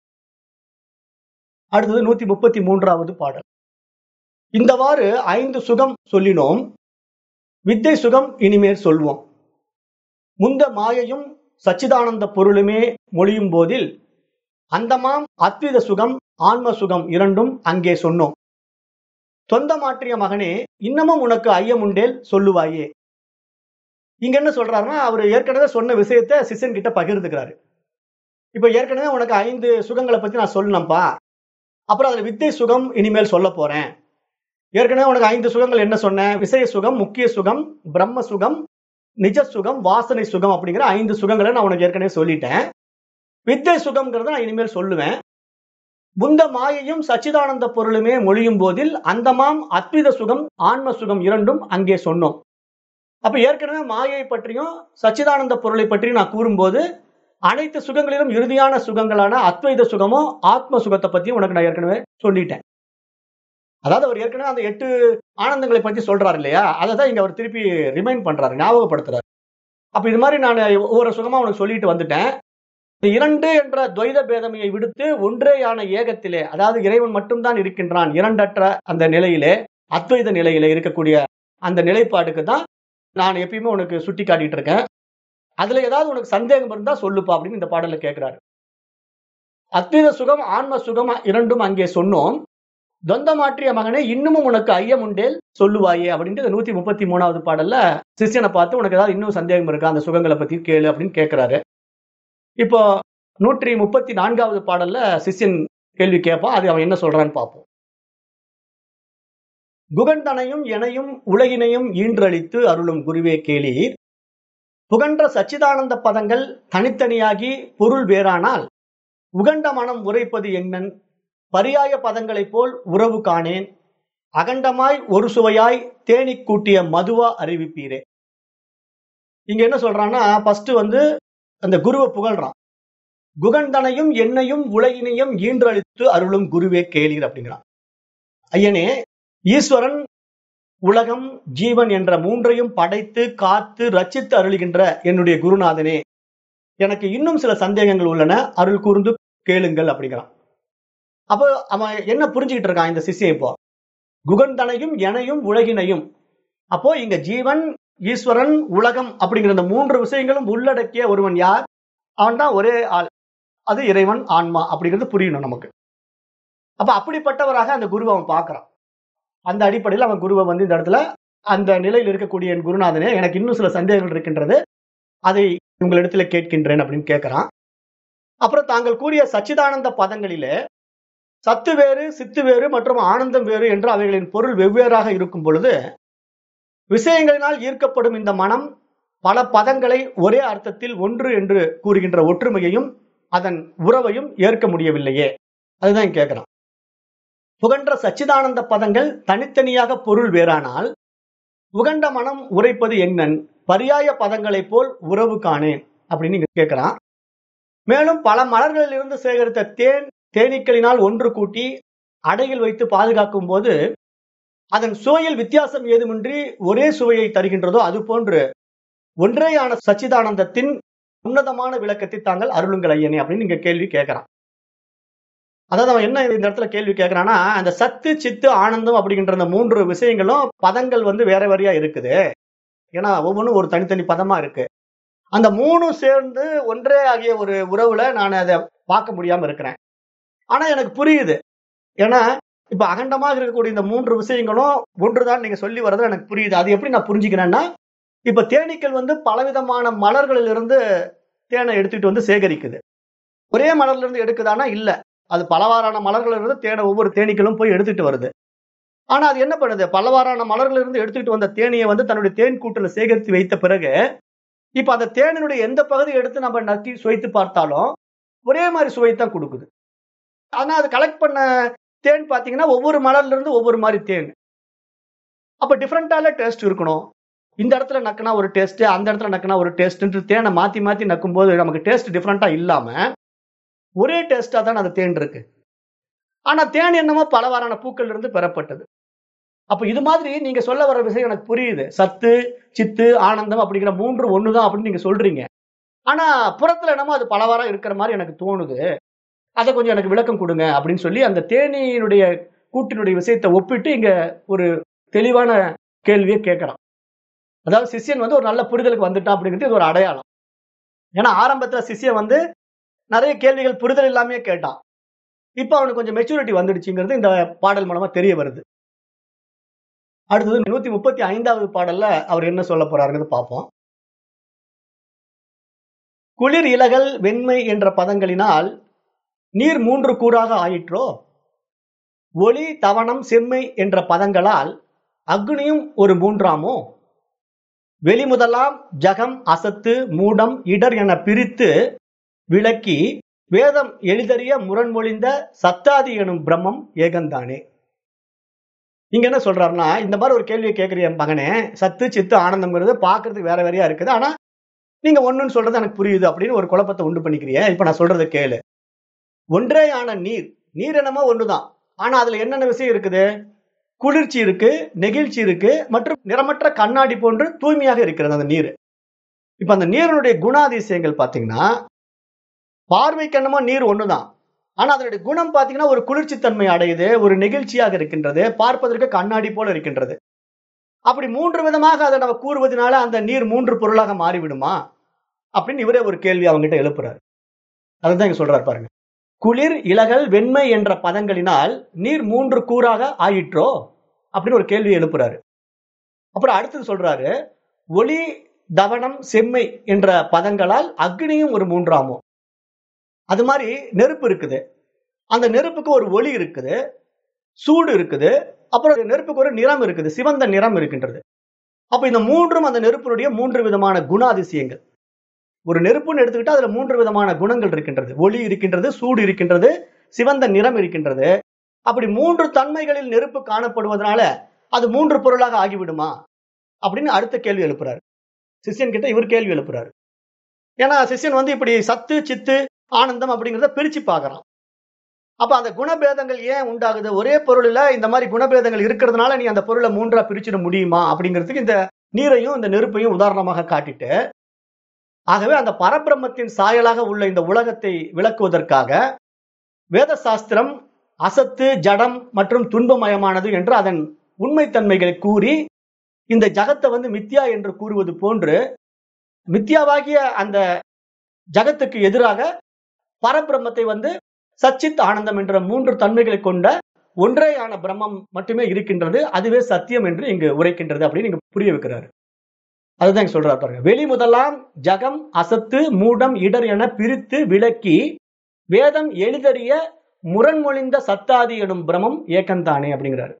அடுத்தது நூத்தி முப்பத்தி மூன்றாவது பாடல் இந்தவாறு ஐந்து சுகம் சொல்லினோம் வித்தை சுகம் இனிமேல் சொல்வோம் முந்த மாயையும் சச்சிதானந்த பொருளுமே மொழியும் போதில் அந்தமாம் அத்வித சுகம் ஆன்ம சுகம் இரண்டும் அங்கே சொன்னோம் தொந்த மாற்றிய மகனே இன்னமும் உனக்கு ஐயம் உண்டேல் சொல்லுவாயே இங்க என்ன சொல்றாருன்னா அவர் ஏற்கனவே சொன்ன விஷயத்த சிஷன் கிட்ட பகிர்ந்துக்கிறாரு இப்ப ஏற்கனவே உனக்கு ஐந்து சுகங்களை பத்தி நான் சொல்லணும்ப்பா அப்புறம் அதுல வித்தை சுகம் இனிமேல் சொல்ல போறேன் ஏற்கனவே உனக்கு ஐந்து சுகங்கள் என்ன சொன்னேன் விஷய சுகம் முக்கிய சுகம் பிரம்ம சுகம் நிஜ சுகம் வாசனை சுகம் அப்படிங்கிற ஐந்து சுகங்களை நான் உனக்கு ஏற்கனவே சொல்லிட்டேன் வித்தை சுகம்ங்கிறத நான் இனிமேல் சொல்லுவேன் புந்த மாயையும் சச்சிதானந்த பொருளுமே மொழியும் போதில் அந்தமாம் அத்வித சுகம் ஆன்ம சுகம் இரண்டும் அங்கே சொன்னோம் அப்ப ஏற்கனவே மாயை பற்றியும் சச்சிதானந்த பொருளை பற்றியும் நான் கூறும்போது அனைத்து சுகங்களிலும் இறுதியான சுகங்களான அத்வைத சுகமோ ஆத்ம சுகத்தை பத்தியும் உனக்கு நான் ஏற்கனவே சொல்லிட்டேன் அதாவது அவர் ஏற்கனவே அந்த எட்டு ஆனந்தங்களை பத்தி சொல்றாரு இல்லையா அதை தான் இங்க அவர் திருப்பி ரிமைண்ட் பண்றாரு ஞாபகப்படுத்துறாரு அப்ப இது மாதிரி நான் ஒவ்வொரு சுகமா உனக்கு சொல்லிட்டு வந்துட்டேன் இரண்டு என்ற துவைத பேதமையை விடுத்து ஒன்றேயான ஏகத்திலே அதாவது இறைவன் மட்டும்தான் இருக்கின்றான் இரண்டற்ற அந்த நிலையிலே அத்வைத நிலையிலே இருக்கக்கூடிய அந்த நிலைப்பாடுக்கு தான் நான் எப்பயுமே உனக்கு சுட்டி காட்டிட்டு இருக்கேன் அதுல ஏதாவது உனக்கு சந்தேகம் இருந்தா சொல்லுப்பா அப்படின்னு இந்த பாடல்ல கேட்கிறாரு அத்வைத சுகம் ஆன்ம சுகம் இரண்டும் அங்கே சொன்னோம் தொந்த மாற்றிய மகனே இன்னமும் உனக்கு ஐயம் உண்டேல் சொல்லுவாயே அப்படின்ட்டு இந்த நூத்தி முப்பத்தி மூணாவது பாடல்ல சிஷ்யனை பார்த்து உனக்கு ஏதாவது இன்னும் சந்தேகம் இருக்கா அந்த சுகங்களை பத்தி கேளு அப்படின்னு கேட்கிறாரு இப்போ நூற்றி முப்பத்தி நான்காவது பாடல்ல சிஷ்யன் கேள்வி கேட்பான் அது அவன் என்ன சொல்றான்னு பார்ப்போம் குகந்தனையும் எனையும் உலகினையும் ஈன்றளித்து அருளும் குருவே கேளீர் புகன்ற சச்சிதானந்த பதங்கள் தனித்தனியாகி பொருள் வேறானால் உகண்ட மனம் உரைப்பது எண்ணன் பரியாய பதங்களைப் போல் உறவு காணேன் அகண்டமாய் ஒரு சுவையாய் தேனிக் கூட்டிய மதுவா அறிவிப்பீரே இங்க என்ன சொல்றான்னா ஃபர்ஸ்ட் வந்து அந்த குருவை புகழ்றான் குகந்தனையும் என்னையும் உலகினையும் ஈன்றளித்து அருளும் குருவே கேளீர் அப்படிங்கிறான் ஐயனே ஈஸ்வரன் உலகம் ஜீவன் என்ற மூன்றையும் படைத்து காத்து ரச்சித்து அருளுகின்ற என்னுடைய குருநாதனே எனக்கு இன்னும் சில சந்தேகங்கள் உள்ளன அருள் கூர்ந்து கேளுங்கள் அப்படிங்கிறான் அப்போ அவன் என்ன புரிஞ்சுக்கிட்டு இருக்கான் இந்த சிஷ்யம் இப்போ குகந்தனையும் எனையும் உலகினையும் அப்போ இங்க ஜீவன் ஈஸ்வரன் உலகம் அப்படிங்கிற இந்த மூன்று விஷயங்களும் உள்ளடக்கிய ஒருவன் யார் அவன் தான் ஒரே ஆள் அது இறைவன் ஆன்மா அப்படிங்கிறது புரியணும் நமக்கு அப்ப அப்படிப்பட்டவராக அந்த குருவை அவன் பார்க்கறான் அந்த அடிப்படையில் அவன் குருவை வந்து இந்த இடத்துல அந்த நிலையில் இருக்கக்கூடிய என் குருநாதனே எனக்கு இன்னும் சில சந்தேகங்கள் இருக்கின்றது அதை உங்களிடத்துல கேட்கின்றேன் அப்படின்னு கேட்கிறான் அப்புறம் தாங்கள் கூறிய சச்சிதானந்த பதங்களிலே சத்து வேறு சித்து வேறு மற்றும் ஆனந்தம் வேறு என்று அவைகளின் பொருள் வெவ்வேறாக இருக்கும் பொழுது விஷயங்களினால் ஈர்க்கப்படும் இந்த மனம் பல பதங்களை ஒரே அர்த்தத்தில் ஒன்று என்று கூறுகின்ற ஒற்றுமையையும் அதன் உறவையும் ஏற்க முடியவில்லையே அதுதான் கேட்கிறான் புகன்ற சச்சிதானந்த பதங்கள் தனித்தனியாக பொருள் வேறானால் உகண்ட மனம் உரைப்பது எங்கன் பரியாய பதங்களைப் போல் உறவு காணேன் அப்படின்னு இங்க கேட்கிறான் மேலும் பல மலர்களிலிருந்து சேகரித்த தேன் தேனீக்களினால் ஒன்று கூட்டி அடையில் வைத்து பாதுகாக்கும் போது அதன் சுவையில் வித்தியாசம் ஏதுமின்றி ஒரே சுவையை தருகின்றதோ அது போன்று ஒன்றேயான சச்சிதானந்தத்தின் உன்னதமான விளக்கத்தை தாங்கள் அருளுங்கள் ஐயனே அப்படின்னு இங்க கேள்வி கேட்கிறான் அதாவது அவன் என்ன இந்த இடத்துல கேள்வி கேட்கிறான்னா அந்த சத்து சித்து ஆனந்தம் அப்படிங்கிற அந்த மூன்று விஷயங்களும் பதங்கள் வந்து வேற வேறையா இருக்குது ஏன்னா ஒவ்வொன்றும் ஒரு தனித்தனி பதமா இருக்கு அந்த மூணும் சேர்ந்து ஒன்றே ஆகிய ஒரு உறவுல நான் அதை பார்க்க முடியாம இருக்கிறேன் ஆனா எனக்கு புரியுது ஏன்னா இப்ப அகண்டமாக இருக்கக்கூடிய இந்த மூன்று விஷயங்களும் ஒன்றுதான் நீங்க சொல்லி வர்றது எனக்கு புரியுது அது எப்படி நான் புரிஞ்சுக்கிறேன்னா இப்ப தேனீக்கள் வந்து பலவிதமான மலர்களில் இருந்து தேனை எடுத்துட்டு வந்து சேகரிக்குது ஒரே மலர்ல இருந்து எடுக்குதானா இல்ல அது பலவாறான மலர்கள் இருந்து தேனை ஒவ்வொரு தேனீக்களும் போய் எடுத்துட்டு வருது ஆனா அது என்ன பண்ணுது பலவாறான மலர்கள் இருந்து எடுத்துட்டு வந்த தேனியை வந்து தன்னுடைய தேன் கூட்டுல சேகரித்து வைத்த பிறகு இப்ப அந்த தேனினுடைய எந்த பகுதி எடுத்து நம்ம நக்கி சுவைத்து பார்த்தாலும் ஒரே மாதிரி சுவைத்தான் கொடுக்குது ஆனா அது கலெக்ட் பண்ண தேன் பாத்தீங்கன்னா ஒவ்வொரு மலர்ல இருந்து ஒவ்வொரு மாதிரி தேன் அப்ப டிஃப்ரெண்டால டேஸ்ட் இருக்கணும் இந்த இடத்துல நக்குனா ஒரு டேஸ்ட் அந்த இடத்துல நக்குனா ஒரு டேஸ்ட் தேனை மாத்தி மாத்தி நக்கும் போது நமக்கு டேஸ்ட் டிஃப்ரெண்டா இல்லாம ஒரே டேஸ்டா தான் அந்த தேன் இருக்கு ஆனா தேன் என்னமோ பலவாறான பூக்கள் இருந்து பெறப்பட்டது அப்ப இது மாதிரி நீங்க சொல்ல வர விஷயம் எனக்கு புரியுது சத்து சித்து ஆனந்தம் அப்படிங்கிற மூன்று ஒண்ணுதான் அப்படின்னு நீங்க சொல்றீங்க ஆனா புறத்துல என்னமோ அது பலவாரா இருக்கிற மாதிரி எனக்கு தோணுது அதை கொஞ்சம் எனக்கு விளக்கம் கொடுங்க அப்படின்னு சொல்லி அந்த தேனியினுடைய கூட்டினுடைய விஷயத்தை ஒப்பிட்டு இங்க ஒரு தெளிவான கேள்வியை கேட்கறான் அதாவது சிஷ்யன் வந்து ஒரு நல்ல புரிதலுக்கு வந்துட்டான் அப்படிங்கிறது இது ஒரு அடையாளம் ஏன்னா ஆரம்பத்துல சிஷ்யன் வந்து நிறைய கேள்விகள் புரிதல் இல்லாமே கேட்டான் இப்ப அவனுக்கு கொஞ்சம் மெச்சூரிட்டி வந்துடுச்சுங்கிறது இந்த பாடல் மூலமா தெரிய வருது அடுத்தது நூத்தி முப்பத்தி ஐந்தாவது பாடல்ல அவர் என்ன சொல்ல போறாருங்கிறது பார்ப்போம் குளிர் இலகல் வெண்மை என்ற பதங்களினால் நீர் மூன்று கூறாக ஆயிற்றோ ஒளி தவணம் செம்மை என்ற பதங்களால் அக்னியும் ஒரு மூன்றாமோ வெளிமுதலாம் ஜகம் அசத்து மூடம் இடர் என பிரித்து விளக்கி வேதம் எளிதறிய முரண்மொழிந்த சத்தாதி எனும் பிரம்மம் ஏகந்தானே இங்க என்ன சொல்றாருன்னா இந்த மாதிரி ஒரு கேள்வியை கேட்கிற என் மகனே சத்து சித்து ஆனந்தம்ங்கிறது பாக்குறதுக்கு வேற வேறையா இருக்குது ஆனா நீங்க ஒண்ணுன்னு சொல்றது எனக்கு புரியுது அப்படின்னு ஒரு குழப்பத்தை உண்டு பண்ணிக்கிறிய இப்ப நான் சொல்றதை கேளு ஒன்றேயான நீர் நீர் என்னமோ ஒண்ணுதான் ஆனா அதுல என்னென்ன விஷயம் இருக்குது குளிர்ச்சி இருக்கு நெகிழ்ச்சி இருக்கு மற்றும் நிறமற்ற கண்ணாடி போன்று தூய்மையாக இருக்கிறது அந்த நீர் இப்ப அந்த நீரினுடைய குணாதிசயங்கள் பாத்தீங்கன்னா பார்வைக்கு என்னமோ நீர் ஒண்ணுதான் ஆனா அதனுடைய குணம் பாத்தீங்கன்னா ஒரு குளிர்ச்சித்தன்மை அடையுது ஒரு நெகிழ்ச்சியாக இருக்கின்றது பார்ப்பதற்கு கண்ணாடி போல இருக்கின்றது அப்படி மூன்று விதமாக அதை நம்ம கூறுவதனால அந்த நீர் மூன்று பொருளாக மாறிவிடுமா அப்படின்னு இவரே ஒரு கேள்வி அவங்ககிட்ட எழுப்புறாரு அதுதான் இங்க சொல்றாரு பாருங்க குளிர் இலகல் வெண்மை என்ற பதங்களினால் நீர் மூன்று கூறாக ஆயிற்றோ அப்படின்னு ஒரு கேள்வி எழுப்புறாரு அப்புறம் அடுத்தது சொல்றாரு ஒளி தவனம் செம்மை என்ற பதங்களால் அக்னியும் ஒரு மூன்றாமோ அது மாதிரி நெருப்பு இருக்குது அந்த நெருப்புக்கு ஒரு ஒளி இருக்குது சூடு இருக்குது அப்புறம் நெருப்புக்கு ஒரு நிறம் இருக்குது சிவந்த நிறம் இருக்கின்றது அப்ப இந்த மூன்றும் அந்த நெருப்பினுடைய மூன்று விதமான குணாதிசயங்கள் ஒரு நெருப்புன்னு எடுத்துக்கிட்டா அதுல மூன்று விதமான குணங்கள் இருக்கின்றது ஒளி இருக்கின்றது சூடு இருக்கின்றது சிவந்த நிறம் இருக்கின்றது அப்படி மூன்று தன்மைகளில் நெருப்பு காணப்படுவதனால அது மூன்று பொருளாக ஆகிவிடுமா அப்படின்னு அடுத்த கேள்வி எழுப்புறாரு சிஷ்யன் கிட்ட இவர் கேள்வி எழுப்புறாரு ஏன்னா சிஷ்யன் வந்து இப்படி சத்து சித்து ஆனந்தம் அப்படிங்கிறத பிரிச்சு பார்க்கறான் அப்ப அந்த குணபேதங்கள் ஏன் உண்டாகுது ஒரே பொருள்ல இந்த மாதிரி குணபேதங்கள் இருக்கிறதுனால நீ அந்த பொருளை மூன்றா பிரிச்சிட முடியுமா அப்படிங்கிறதுக்கு இந்த நீரையும் இந்த நெருப்பையும் உதாரணமாக காட்டிட்டு ஆகவே அந்த பரபிரம்மத்தின் சாயலாக உள்ள இந்த உலகத்தை விளக்குவதற்காக வேத சாஸ்திரம் அசத்து ஜடம் மற்றும் துன்பமயமானது என்று அதன் உண்மைத்தன்மைகளை கூறி இந்த ஜகத்தை வந்து மித்யா என்று கூறுவது போன்று மித்யாவாகிய அந்த ஜகத்துக்கு எதிராக பரபிரம்மத்தை வந்து சச்சித் ஆனந்தம் என்ற மூன்று தன்மைகளை கொண்ட ஒன்றேயான பிரம்மம் மட்டுமே இருக்கின்றது அதுவே சத்தியம் என்று இங்கு உரைக்கின்றது அப்படின்னு இங்க புரிய வைக்கிறாரு அதுதான் இங்க சொல்றாரு பாருங்க வெளி முதலாம் ஜகம் அசத்து மூடம் இடர் என பிரித்து விளக்கி வேதம் எளிதறிய முரண்மொழிந்த சத்தாதி எனும் பிரமம் ஏக்கந்தானே அப்படிங்கிறாரு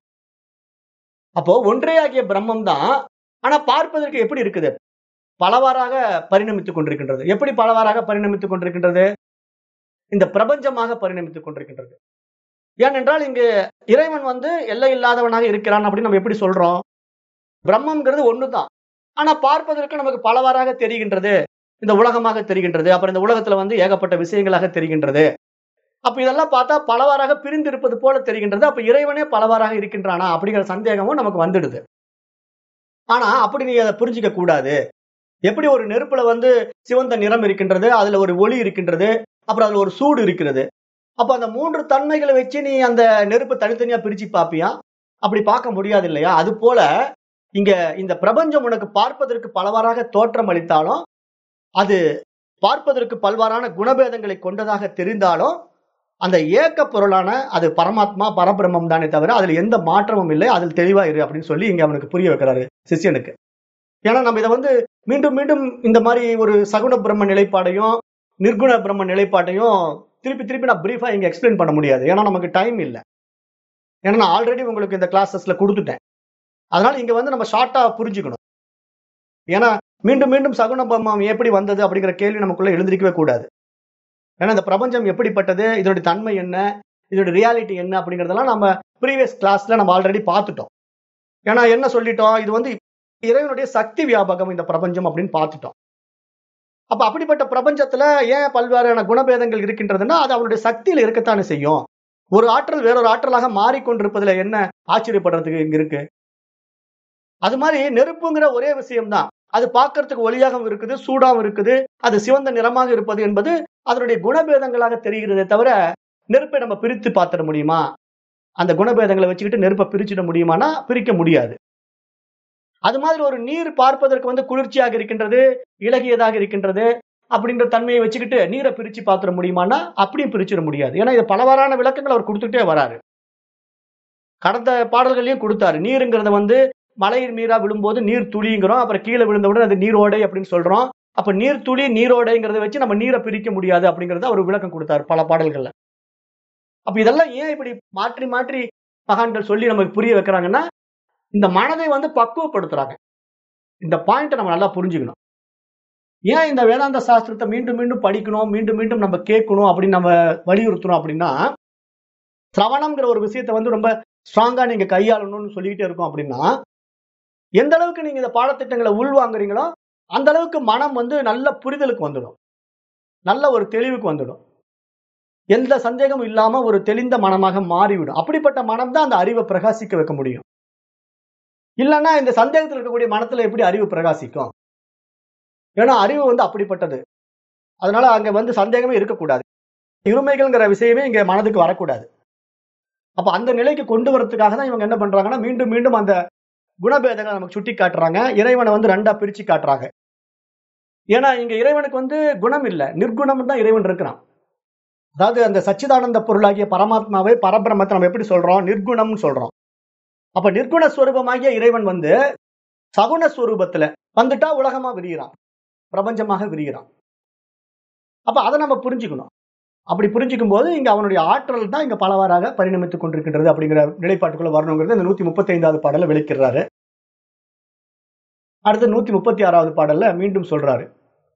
அப்போ ஒன்றே ஆகிய பிரம்மம் தான் ஆனா பார்ப்பதற்கு எப்படி இருக்குது பலவாறாக பரிணமித்துக் கொண்டிருக்கின்றது எப்படி பலவாறாக பரிணமித்துக் கொண்டிருக்கின்றது இந்த பிரபஞ்சமாக பரிணமித்துக் கொண்டிருக்கின்றது ஏனென்றால் இங்கு இறைவன் வந்து எல்லை இல்லாதவனாக இருக்கிறான் அப்படின்னு நம்ம எப்படி சொல்றோம் பிரம்மங்கிறது ஒண்ணுதான் ஆனா பார்ப்பதற்கு நமக்கு பலவாறாக தெரிகின்றது இந்த உலகமாக தெரிகின்றது அப்புறம் இந்த உலகத்துல வந்து ஏகப்பட்ட விஷயங்களாக தெரிகின்றது அப்ப இதெல்லாம் பார்த்தா பலவாறாக பிரிந்து இருப்பது போல தெரிகின்றது அப்ப இறைவனே பலவாறாக இருக்கின்றானா அப்படிங்கிற சந்தேகமும் நமக்கு வந்துடுது ஆனா அப்படி நீ அதை புரிஞ்சிக்க கூடாது எப்படி ஒரு நெருப்புல வந்து சிவந்த நிறம் இருக்கின்றது அதுல ஒரு ஒளி இருக்கின்றது அப்புறம் அதுல ஒரு சூடு இருக்கிறது அப்ப அந்த மூன்று தன்மைகளை வச்சு நீ அந்த நெருப்பு தனித்தனியா பிரிச்சு பாப்பியா அப்படி பார்க்க முடியாது இல்லையா அது போல இங்க இந்த பிரபஞ்சம் உனக்கு பார்ப்பதற்கு பலவாறாக தோற்றம் அளித்தாலும் அது பார்ப்பதற்கு பல்வாறான குணபேதங்களை கொண்டதாக தெரிந்தாலும் அந்த ஏக்க பொருளான அது பரமாத்மா பரபிரம்மம் தானே தவிர அதுல எந்த மாற்றமும் இல்லை அதில் தெளிவா இரு அப்படின்னு சொல்லி இங்க அவனுக்கு புரிய வைக்கிறாரு சிஷ்யனுக்கு ஏன்னா நம்ம இதை வந்து மீண்டும் மீண்டும் இந்த மாதிரி ஒரு சகுன பிரம்ம நிலைப்பாடையும் நிர்குண பிரம்ம நிலைப்பாட்டையும் திருப்பி திருப்பி நான் பிரீஃபா இங்க எக்ஸ்பிளைன் பண்ண முடியாது ஏன்னா நமக்கு டைம் இல்லை ஏன்னா நான் ஆல்ரெடி உங்களுக்கு இந்த கிளாஸஸ்ல கொடுத்துட்டேன் அதனால இங்க வந்து நம்ம ஷார்ட்டா புரிஞ்சுக்கணும் ஏன்னா மீண்டும் மீண்டும் சகுன பிரம்மம் எப்படி வந்தது அப்படிங்கிற கேள்வி நமக்குள்ள எழுந்திருக்கவே கூடாது ஏன்னா இந்த பிரபஞ்சம் எப்படிப்பட்டது இதோட தன்மை என்ன இதோட ரியாலிட்டி என்ன அப்படிங்கறதெல்லாம் நம்ம ப்ரீவியஸ் கிளாஸ்ல நம்ம ஆல்ரெடி பார்த்துட்டோம் ஏன்னா என்ன சொல்லிட்டோம் இது வந்து இறைவனுடைய சக்தி வியாபகம் இந்த பிரபஞ்சம் அப்படின்னு பார்த்துட்டோம் அப்ப அப்படிப்பட்ட பிரபஞ்சத்துல ஏன் பல்வேறான குணபேதங்கள் இருக்கின்றதுன்னா அது அவனுடைய சக்தியில இருக்கத்தானே செய்யும் ஒரு ஆற்றல் வேறொரு ஆற்றலாக மாறிக்கொண்டிருப்பதுல என்ன ஆச்சரியப்படுறதுக்கு இங்க இருக்கு அது மாதிரி நெருப்புங்கிற ஒரே விஷயம்தான் அது பார்க்கறதுக்கு ஒளியாகவும் இருக்குது சூடாகவும் இருக்குது அது சிவந்த நிறமாக இருப்பது என்பது அதனுடைய குணபேதங்களாக தெரிகிறதே தவிர நெருப்பை நம்ம பிரித்து பார்த்துட முடியுமா அந்த குணபேதங்களை வச்சுக்கிட்டு நெருப்பை பிரிச்சிட முடியுமானா பிரிக்க முடியாது அது மாதிரி ஒரு நீர் பார்ப்பதற்கு வந்து குளிர்ச்சியாக இருக்கின்றது இலகியதாக இருக்கின்றது அப்படின்ற தன்மையை வச்சுக்கிட்டு நீரை பிரிச்சு பார்த்துட முடியுமானா அப்படியும் பிரிச்சிட முடியாது ஏன்னா இது பலவாறான விளக்கங்கள் அவர் கொடுத்துட்டே வராரு கடந்த பாடல்களையும் கொடுத்தாரு நீருங்கிறத வந்து மலையின் நீரா விழும்போது நீர் துளிங்கிறோம் அப்புறம் கீழே விழுந்தவுடன் அது நீரோடை அப்படின்னு சொல்றோம் அப்ப நீர் துளி நீரோடைங்கிறத வச்சு நம்ம நீரை பிரிக்க முடியாது அப்படிங்கறத அவர் விளக்கம் கொடுத்தாரு பல பாடல்கள்ல அப்ப இதெல்லாம் ஏன் இப்படி மாற்றி மாற்றி மகான்கள் சொல்லி நமக்கு புரிய வைக்கிறாங்கன்னா இந்த மனதை வந்து பக்குவப்படுத்துறாங்க இந்த பாயிண்ட்டை நம்ம நல்லா புரிஞ்சுக்கணும் ஏன் இந்த வேதாந்த சாஸ்திரத்தை மீண்டும் மீண்டும் படிக்கணும் மீண்டும் மீண்டும் நம்ம கேட்கணும் அப்படின்னு நம்ம வலியுறுத்துறோம் அப்படின்னா சிரவணம்ங்கிற ஒரு விஷயத்த வந்து ரொம்ப ஸ்ட்ராங்கா நீங்க கையாளணும்னு சொல்லிக்கிட்டே இருக்கோம் அப்படின்னா எந்த அளவுக்கு நீங்க இந்த பாடத்திட்டங்களை உள்வாங்குறீங்களோ அந்த அளவுக்கு மனம் வந்து நல்ல புரிதலுக்கு வந்துடும் நல்ல ஒரு தெளிவுக்கு வந்துடும் எந்த சந்தேகமும் இல்லாம ஒரு தெளிந்த மனமாக மாறிவிடும் அப்படிப்பட்ட மனம் தான் அந்த அறிவை பிரகாசிக்க வைக்க முடியும் இல்லைன்னா இந்த சந்தேகத்தில் இருக்கக்கூடிய மனத்துல எப்படி அறிவு பிரகாசிக்கும் ஏன்னா அறிவு வந்து அப்படிப்பட்டது அதனால அங்க வந்து சந்தேகமே இருக்கக்கூடாது இருமைகள்ங்கிற விஷயமே இங்க மனதுக்கு வரக்கூடாது அப்ப அந்த நிலைக்கு கொண்டு வரதுக்காக தான் இவங்க என்ன பண்றாங்கன்னா மீண்டும் மீண்டும் அந்த குணபேதங்களை நமக்கு சுட்டி காட்டுறாங்க இறைவனை வந்து ரெண்டா பிரிச்சு காட்டுறாங்க ஏன்னா இங்க இறைவனுக்கு வந்து குணம் இல்ல நிர்குணம் தான் இறைவன் இருக்கிறான் அதாவது அந்த சச்சிதானந்த பொருளாகிய பரமாத்மாவை பரபிரமத்தை நம்ம எப்படி சொல்றோம் நிர்குணம்னு சொல்றோம் அப்ப நிர்குண ஸ்வரூபமாகிய இறைவன் வந்து சகுண ஸ்வரூபத்துல வந்துட்டா உலகமா விரிகிறான் பிரபஞ்சமாக விரிகிறான் அப்ப அதை நம்ம புரிஞ்சுக்கணும் அப்படி புரிஞ்சுக்கும் போது இங்க அவனுடைய ஆற்றல் தான் இங்க பலவாறாக பரிணமித்துக் கொண்டிருக்கின்றது அப்படிங்கிற நிலைப்பாட்டுக்குள்ள வரணுங்கிறது இந்த நூத்தி முப்பத்தி ஐந்தாவது பாடல விளக்கிறாரு அடுத்து நூத்தி முப்பத்தி ஆறாவது பாடல்ல மீண்டும் சொல்றாரு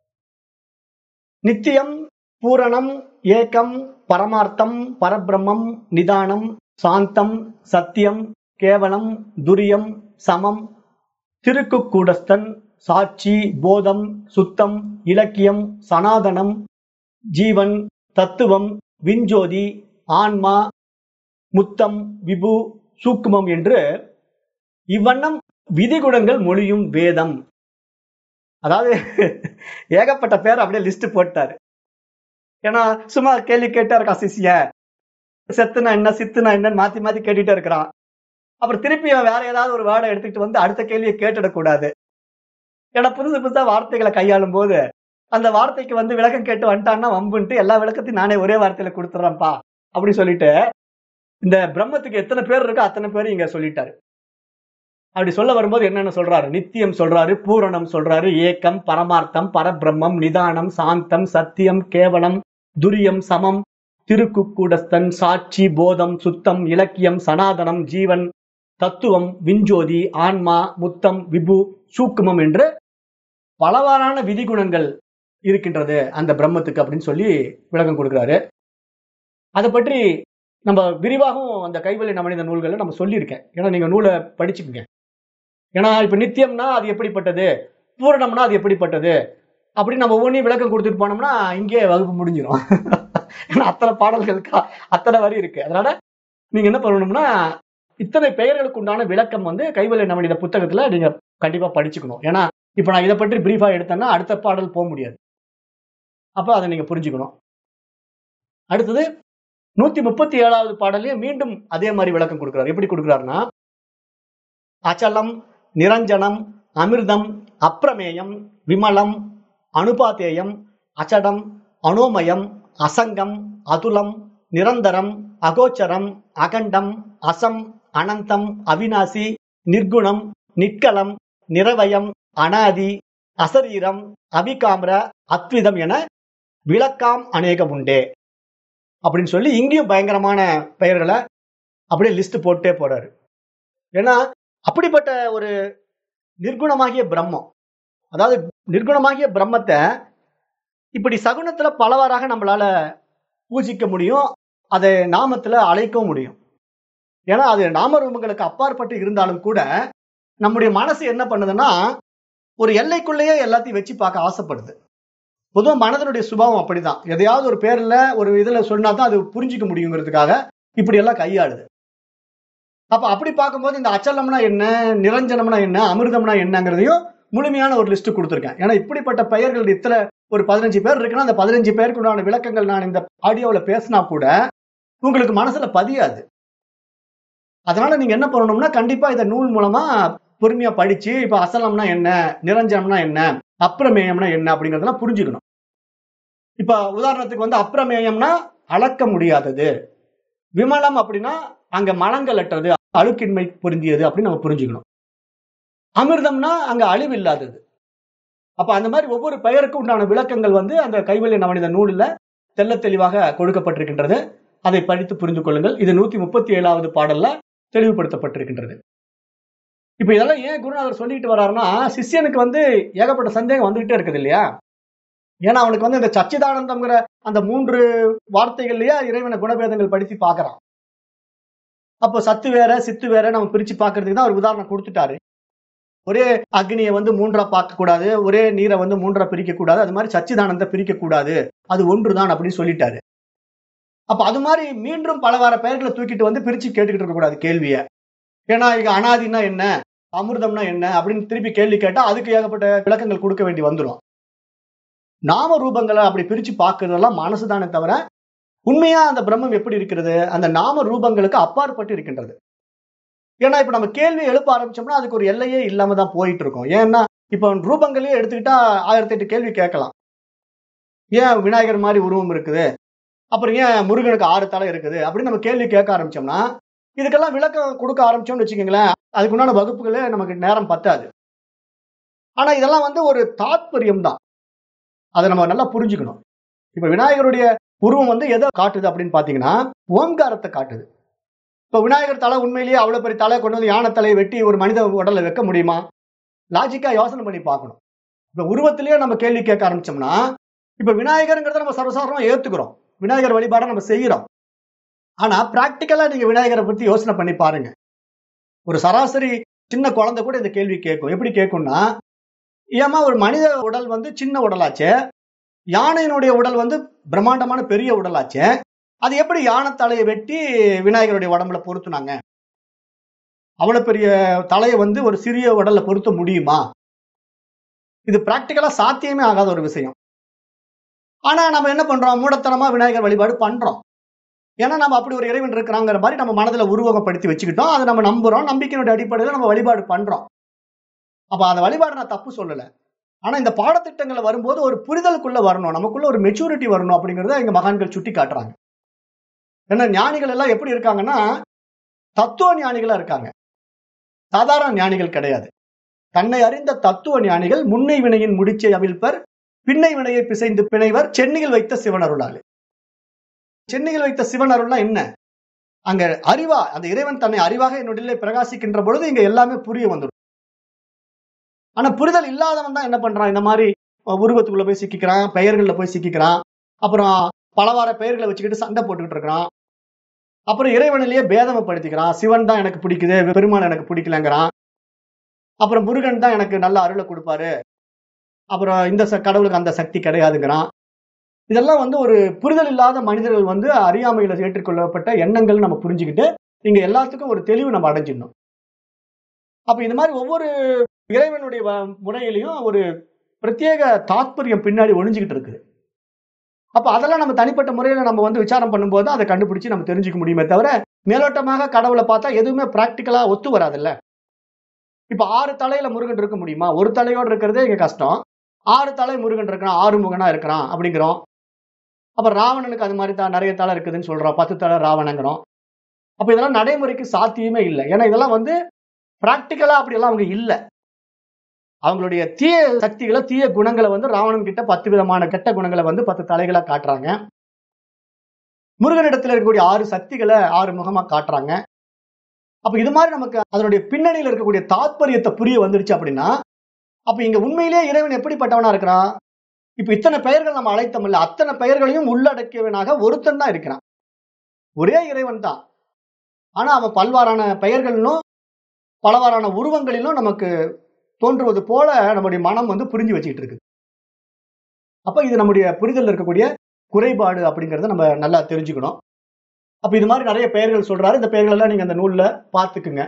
நித்தியம் பூரணம் ஏக்கம் பரமார்த்தம் பரபிரம்மம் நிதானம் சாந்தம் சத்தியம் கேவலம் துரியம் சமம் திருக்குக்கூடஸ்தன் சாட்சி போதம் சுத்தம் இலக்கியம் சனாதனம் ஜீவன் தத்துவம் விஞ்சோதி ஆன்மா முத்தம் விபு சூக்குமம் என்று இவ்வண்ணம் விதிகுணங்கள் மொழியும் வேதம் அதாவது ஏகப்பட்ட பேர் அப்படியே லிஸ்ட் போட்டாரு ஏன்னா சும்மா கேள்வி கேட்டா இருக்கா சிசிய செத்துனா என்ன சித்துனா என்னன்னு மாத்தி மாத்தி கேட்டுட்டே இருக்கிறான் அப்புறம் திருப்பி அவன் வேற ஏதாவது ஒரு வேர்டை எடுத்துக்கிட்டு வந்து அடுத்த கேள்வியை கேட்டுடக்கூடாது ஏன்னா புதுசு புதுசா வார்த்தைகளை கையாளும் போது அந்த வார்த்தைக்கு வந்து விளக்கம் கேட்டு வந்துட்டான்னா வம்புன்ட்டு எல்லா விளக்கத்தையும் நானே ஒரே வார்த்தையில கொடுத்துட்றேன்ப்பா அப்படி சொல்லிட்டு இந்த பிரம்மத்துக்கு எத்தனை பேர் இருக்கோ அத்தனை பேரும் இங்க சொல்லிட்டாரு அப்படி சொல்ல வரும்போது என்னென்ன சொல்றாரு நித்தியம் சொல்றாரு பூரணம் சொல்றாரு ஏக்கம் பரமார்த்தம் பரபிரம்மம் நிதானம் சாந்தம் சத்தியம் கேவலம் துரியம் சமம் திருக்குக்கூடஸ்தன் சாட்சி போதம் சுத்தம் இலக்கியம் சனாதனம் ஜீவன் தத்துவம் விஞ்சோதி ஆன்மா முத்தம் விபு சூக்குமம் என்று பலவாறான விதிகுணங்கள் இருக்கின்றது அந்த பிரம்மத்துக்கு அப்படின்னு சொல்லி விளக்கம் கொடுக்கிறாரு அதை பற்றி நம்ம விரிவாகவும் அந்த கைவல்லி மனித நூல்களை நம்ம சொல்லியிருக்கேன் ஏன்னா நீங்க நூலை படிச்சுக்கோங்க ஏன்னா இப்ப நித்தியம்னா அது எப்படிப்பட்டது பூரணம்னா அது எப்படிப்பட்டது அப்படி நம்ம ஒவ்வொன்றையும் விளக்கம் கொடுத்துட்டு போனோம்னா இங்கே வகுப்பு முடிஞ்சிடும் ஏன்னா அத்தனை பாடல்களுக்கு அத்தனை வரி இருக்கு அதனால நீங்க என்ன பண்ணணும்னா இத்தனை பெயர்களுக்கு உண்டான விளக்கம் வந்து கைவல்லி நம்முடைய புத்தகத்துல நீங்க கண்டிப்பா படிச்சுக்கணும் ஏன்னா இப்ப நான் இதை பற்றி பிரீஃபா எடுத்தேன்னா அடுத்த பாடல் போக முடியாது அப்ப அதை நீங்க புரிஞ்சுக்கணும் அடுத்தது நூத்தி முப்பத்தி ஏழாவது பாடலையும் மீண்டும் அதே மாதிரி விளக்கம் கொடுக்கிறார் எப்படி கொடுக்கிறாருன்னா அச்சலம் நிரஞ்சனம் அமிர்தம் அப்பிரமேயம் விமலம் அனுபாத்தேயம் அச்சடம் அனோமயம் அசங்கம் அதுலம் நிரந்தரம் அகோச்சரம் அகண்டம் அசம் அனந்தம் அவிநாசி நிர்குணம் நிற்கலம் நிரவயம் அனாதி அசரீரம் அபிகாம்ர அத்விதம் என விளக்காம் அநேகம் உண்டே அப்படின்னு சொல்லி இங்கேயும் பயங்கரமான பெயர்களை அப்படியே லிஸ்ட் போட்டே போறாரு ஏன்னா அப்படிப்பட்ட ஒரு நிர்குணமாகிய பிரம்மம் அதாவது நிர்குணமாகிய பிரம்மத்தை இப்படி சகுனத்துல பலவாறாக நம்மளால பூஜிக்க முடியும் அதை நாமத்துல அழைக்கவும் முடியும் ஏன்னா அது நாமரூபங்களுக்கு அப்பாற்பட்டு இருந்தாலும் கூட நம்முடைய மனசு என்ன பண்ணுதுன்னா ஒரு எல்லைக்குள்ளேயே எல்லாத்தையும் வச்சு பார்க்க ஆசைப்படுது பொதுவாக மனதனுடைய சுபாவம் அப்படிதான் எதையாவது ஒரு பேர்ல ஒரு இதுல சொன்னா தான் அது புரிஞ்சிக்க முடியுங்கிறதுக்காக இப்படி எல்லாம் கையாளுது அப்ப அப்படி பார்க்கும்போது இந்த அச்சலம்னா என்ன நிரஞ்சனம்னா என்ன அமிர்தம்னா என்னங்கிறதையும் முழுமையான ஒரு லிஸ்ட் கொடுத்துருக்கேன் ஏன்னா இப்படிப்பட்ட பெயர்கள் இத்தனை ஒரு பதினஞ்சு பேர் இருக்குன்னா அந்த பதினஞ்சு பேருக்கு உண்டான விளக்கங்கள் நான் இந்த ஆடியோவில் பேசினா கூட உங்களுக்கு மனசுல பதியாது அதனால நீங்க என்ன பண்ணணும்னா கண்டிப்பா இந்த நூல் மூலமா பொறுமையா படிச்சு இப்ப அசலம்னா என்ன நிரஞ்சனம்னா என்ன அப்பிரமேயம்னா என்ன அப்படிங்கறதெல்லாம் புரிஞ்சுக்கணும் இப்ப உதாரணத்துக்கு வந்து அப்பிரமேயம்னா அளக்க முடியாதது விமலம் அப்படின்னா அங்க மலங்கள் அற்றது அழுக்கின்மை பொருந்தியது அப்படின்னு நம்ம புரிஞ்சுக்கணும் அமிர்தம்னா அங்க அழிவு இல்லாதது அப்ப அந்த மாதிரி ஒவ்வொரு பெயருக்கு உண்டான விளக்கங்கள் வந்து அந்த கைவல்ய நவனித நூலில் தெல்ல தெளிவாக கொடுக்கப்பட்டிருக்கின்றது அதை படித்து புரிந்து கொள்ளுங்கள் இது நூத்தி முப்பத்தி ஏழாவது பாடல்ல தெளிவுபடுத்தப்பட்டிருக்கின்றது இப்ப இதெல்லாம் ஏன் குருநாதர் சொல்லிட்டு வர்றாருன்னா சிஷ்யனுக்கு வந்து ஏகப்பட்ட சந்தேகம் வந்துகிட்டே இருக்குது இல்லையா ஏன்னா அவனுக்கு வந்து இந்த சச்சிதானந்தம்ங்கிற அந்த மூன்று வார்த்தைகள்லயே இறைவனை குணபேதங்கள் படித்து பார்க்கறான் அப்போ சத்து வேற சித்து வேற நம்ம பிரிச்சு பார்க்கறதுக்கு தான் ஒரு உதாரணம் கொடுத்துட்டாரு ஒரே அக்னியை வந்து மூன்றா பார்க்க கூடாது ஒரே நீரை வந்து மூன்றா பிரிக்க கூடாது அது மாதிரி சச்சிதானந்த பிரிக்க கூடாது அது ஒன்றுதான் அப்படின்னு சொல்லிட்டாரு அப்ப அது மாதிரி மீண்டும் பல வார பெயர்களை தூக்கிட்டு வந்து பிரிச்சு கேட்டுக்கிட்டு இருக்க கூடாது கேள்விய ஏன்னா இங்க அனாதினா என்ன அமிர்தம்னா என்ன அப்படின்னு திருப்பி கேள்வி கேட்டா அதுக்கு ஏகப்பட்ட விளக்கங்கள் கொடுக்க வேண்டி வந்துடும் நாம ரூபங்களை அப்படி பிரிச்சு பார்க்கறதெல்லாம் மனசுதானே தவிர உண்மையா அந்த பிரம்மம் எப்படி இருக்கிறது அந்த நாம ரூபங்களுக்கு அப்பாற்பட்டு இருக்கின்றது ஏன்னா இப்ப நம்ம கேள்வி எழுப்ப ஆரம்பிச்சோம்னா அதுக்கு ஒரு எல்லையே இல்லாம தான் போயிட்டு இருக்கோம் ஏன்னா இப்ப ரூபங்களே எடுத்துக்கிட்டா ஆயிரத்தி எட்டு கேள்வி கேட்கலாம் ஏன் விநாயகர் மாதிரி உருவம் இருக்குது அப்புறம் ஏன் முருகனுக்கு ஆறு தலை இருக்குது அப்படின்னு நம்ம கேள்வி கேட்க ஆரம்பிச்சோம்னா இதுக்கெல்லாம் விளக்கம் கொடுக்க ஆரம்பிச்சோம்னு வச்சுக்கோங்களேன் அதுக்கு உண்டான வகுப்புகளே நமக்கு நேரம் பத்தாது ஆனா இதெல்லாம் வந்து ஒரு தாத்பரியம் தான் அதை நம்ம நல்லா புரிஞ்சுக்கணும் இப்ப விநாயகருடைய உருவம் வந்து எதை காட்டுது அப்படின்னு பாத்தீங்கன்னா ஓம்காரத்தை காட்டுது இப்ப விநாயகர் தலை உண்மையிலேயே அவ்வளவு பெரிய தலை கொண்டு வந்து யானை தலையை வெட்டி ஒரு மனித உடல்ல வைக்க முடியுமா லாஜிக்கா யோசனை பண்ணி பார்க்கணும் இப்ப உருவத்திலேயே நம்ம கேள்வி கேட்க ஆரம்பிச்சோம்னா இப்ப விநாயகருங்கிறத நம்ம சர்வசாதாரணமா ஏத்துக்கிறோம் விநாயகர் வழிபாடை நம்ம செய்யறோம் ஆனா பிராக்டிக்கலா நீங்க விநாயகரை பத்தி யோசனை பண்ணி பாருங்க ஒரு சராசரி சின்ன குழந்தை கூட இந்த கேள்வி கேட்கும் எப்படி கேட்கும்னா ஏமா ஒரு மனித உடல் வந்து சின்ன உடலாச்சே யானையினுடைய உடல் வந்து பிரம்மாண்டமான பெரிய உடலாச்சே அது எப்படி யானை தலையை வெட்டி விநாயகருடைய உடம்புல பொருத்துனாங்க அவ்வளவு பெரிய தலையை வந்து ஒரு சிறிய உடல்ல பொருத்த முடியுமா இது பிராக்டிக்கலா சாத்தியமே ஆகாத ஒரு விஷயம் ஆனா நம்ம என்ன பண்றோம் மூடத்தனமா விநாயகர் வழிபாடு பண்றோம் ஏன்னா நம்ம அப்படி ஒரு இறைவன் இருக்கிறாங்கிற மாதிரி நம்ம மனதுல உருவகப்படுத்தி வச்சுக்கிட்டோம் அதை நம்ம நம்புறோம் நம்பிக்கையினுடைய அடிப்படையில் நம்ம வழிபாடு பண்றோம் அப்ப அந்த வழிபாடு நான் தப்பு சொல்லல ஆனா இந்த பாடத்திட்டங்களை வரும்போது ஒரு புரிதலுக்குள்ள வரணும் நமக்குள்ள ஒரு மெச்சூரிட்டி வரணும் அப்படிங்கறத எங்க மகான்கள் சுட்டி காட்டுறாங்க ஏன்னா ஞானிகள் எல்லாம் எப்படி இருக்காங்கன்னா தத்துவ ஞானிகளா இருக்காங்க சாதாரண ஞானிகள் கிடையாது தன்னை அறிந்த தத்துவ ஞானிகள் முன்னை வினையின் முடிச்சை அவிழ்ப்பர் பின்னை வினையை பிசைந்து பிணைவர் சென்னையில் வைத்த சிவன் அருளாளு சென்னையில் வைத்த சிவன் அருள்னா என்ன அங்க அறிவா அந்த இறைவன் தன்னை அறிவாக என்னுடைய பிரகாசிக்கின்ற பொழுது இங்க எல்லாமே புரிய வந்துடும் ஆனா புரிதல் இல்லாதவன் தான் என்ன பண்றான் இந்த மாதிரி உருவத்துக்குள்ள போய் சிக்கிக்கிறான் பெயர்கள்ல போய் சிக்கிக்கிறான் அப்புறம் பலவார பெயர்களை வச்சுக்கிட்டு சண்டை போட்டுக்கிட்டு இருக்கிறான் அப்புறம் இறைவனிலேயே பேதமப்படுத்திக்கிறான் சிவன் தான் எனக்கு பிடிக்குது பெருமான் எனக்கு பிடிக்கலங்கிறான் அப்புறம் முருகன் தான் எனக்கு நல்ல அருளை கொடுப்பாரு அப்புறம் இந்த கடவுளுக்கு அந்த சக்தி கிடையாதுங்கிறான் இதெல்லாம் வந்து ஒரு புரிதல் இல்லாத மனிதர்கள் வந்து அறியாமையில ஏற்றுக்கொள்ளப்பட்ட எண்ணங்கள் நம்ம புரிஞ்சுக்கிட்டு இங்க எல்லாத்துக்கும் ஒரு தெளிவு நம்ம அடைஞ்சிடணும் அப்ப இந்த மாதிரி ஒவ்வொரு இறைவனுடைய முறையிலையும் ஒரு பிரத்யேக தாத்பரியம் பின்னாடி ஒளிஞ்சுக்கிட்டு இருக்குது அப்ப அதெல்லாம் நம்ம தனிப்பட்ட முறையில நம்ம வந்து விசாரம் பண்ணும்போது அதை கண்டுபிடிச்சு நம்ம தெரிஞ்சுக்க முடியுமே தவிர மேலோட்டமாக கடவுளை பார்த்தா எதுவுமே பிராக்டிக்கலா ஒத்து வராதுல்ல இப்ப ஆறு தலையில முருகன் இருக்க முடியுமா ஒரு தலையோடு இருக்கிறதே இங்க கஷ்டம் ஆறு தலை முருகன் இருக்கிறான் ஆறு முகனா இருக்கிறான் அப்படிங்கிறோம் அப்ப ராவணனுக்கு அது மாதிரி தான் நிறைய தலை இருக்குதுன்னு சொல்றோம் பத்து தலை ராவணங்கிறோம் அப்ப இதெல்லாம் நடைமுறைக்கு சாத்தியமே இல்லை ஏன்னா இதெல்லாம் வந்து பிராக்டிக்கலா அப்படி எல்லாம் அவங்க இல்லை அவங்களுடைய தீய சக்திகளை தீய குணங்களை வந்து ராவணன் கிட்ட பத்து விதமான கெட்ட குணங்களை வந்து பத்து தலைகளா காட்டுறாங்க முருகனிடத்துல இருக்கக்கூடிய ஆறு சக்திகளை ஆறு முகமா காட்டுறாங்க அப்ப இது மாதிரி நமக்கு அதனுடைய பின்னணியில் இருக்கக்கூடிய தாத்பரியத்தை புரிய வந்துடுச்சு அப்படின்னா அப்ப இங்க உண்மையிலேயே இறைவன் எப்படிப்பட்டவனா இருக்கிறான் இப்ப இத்தனை பெயர்கள் நம்ம அழைத்தமில்ல அத்தனை பெயர்களையும் உள்ளடக்கியவனாக ஒருத்தன் தான் இருக்கிறான் ஒரே இறைவன் தான் ஆனா அவன் பல்வாறான பெயர்களிலும் பலவாறான உருவங்களிலும் நமக்கு தோன்றுவது போல நம்முடைய மனம் வந்து புரிஞ்சு வச்சுக்கிட்டு இருக்கு அப்ப இது நம்முடைய புரிதல் இருக்கக்கூடிய குறைபாடு அப்படிங்கறத நம்ம நல்லா தெரிஞ்சுக்கணும் அப்ப இது மாதிரி நிறைய பெயர்கள் சொல்றாரு இந்த பெயர்கள் எல்லாம் நீங்க அந்த நூல்ல பாத்துக்குங்க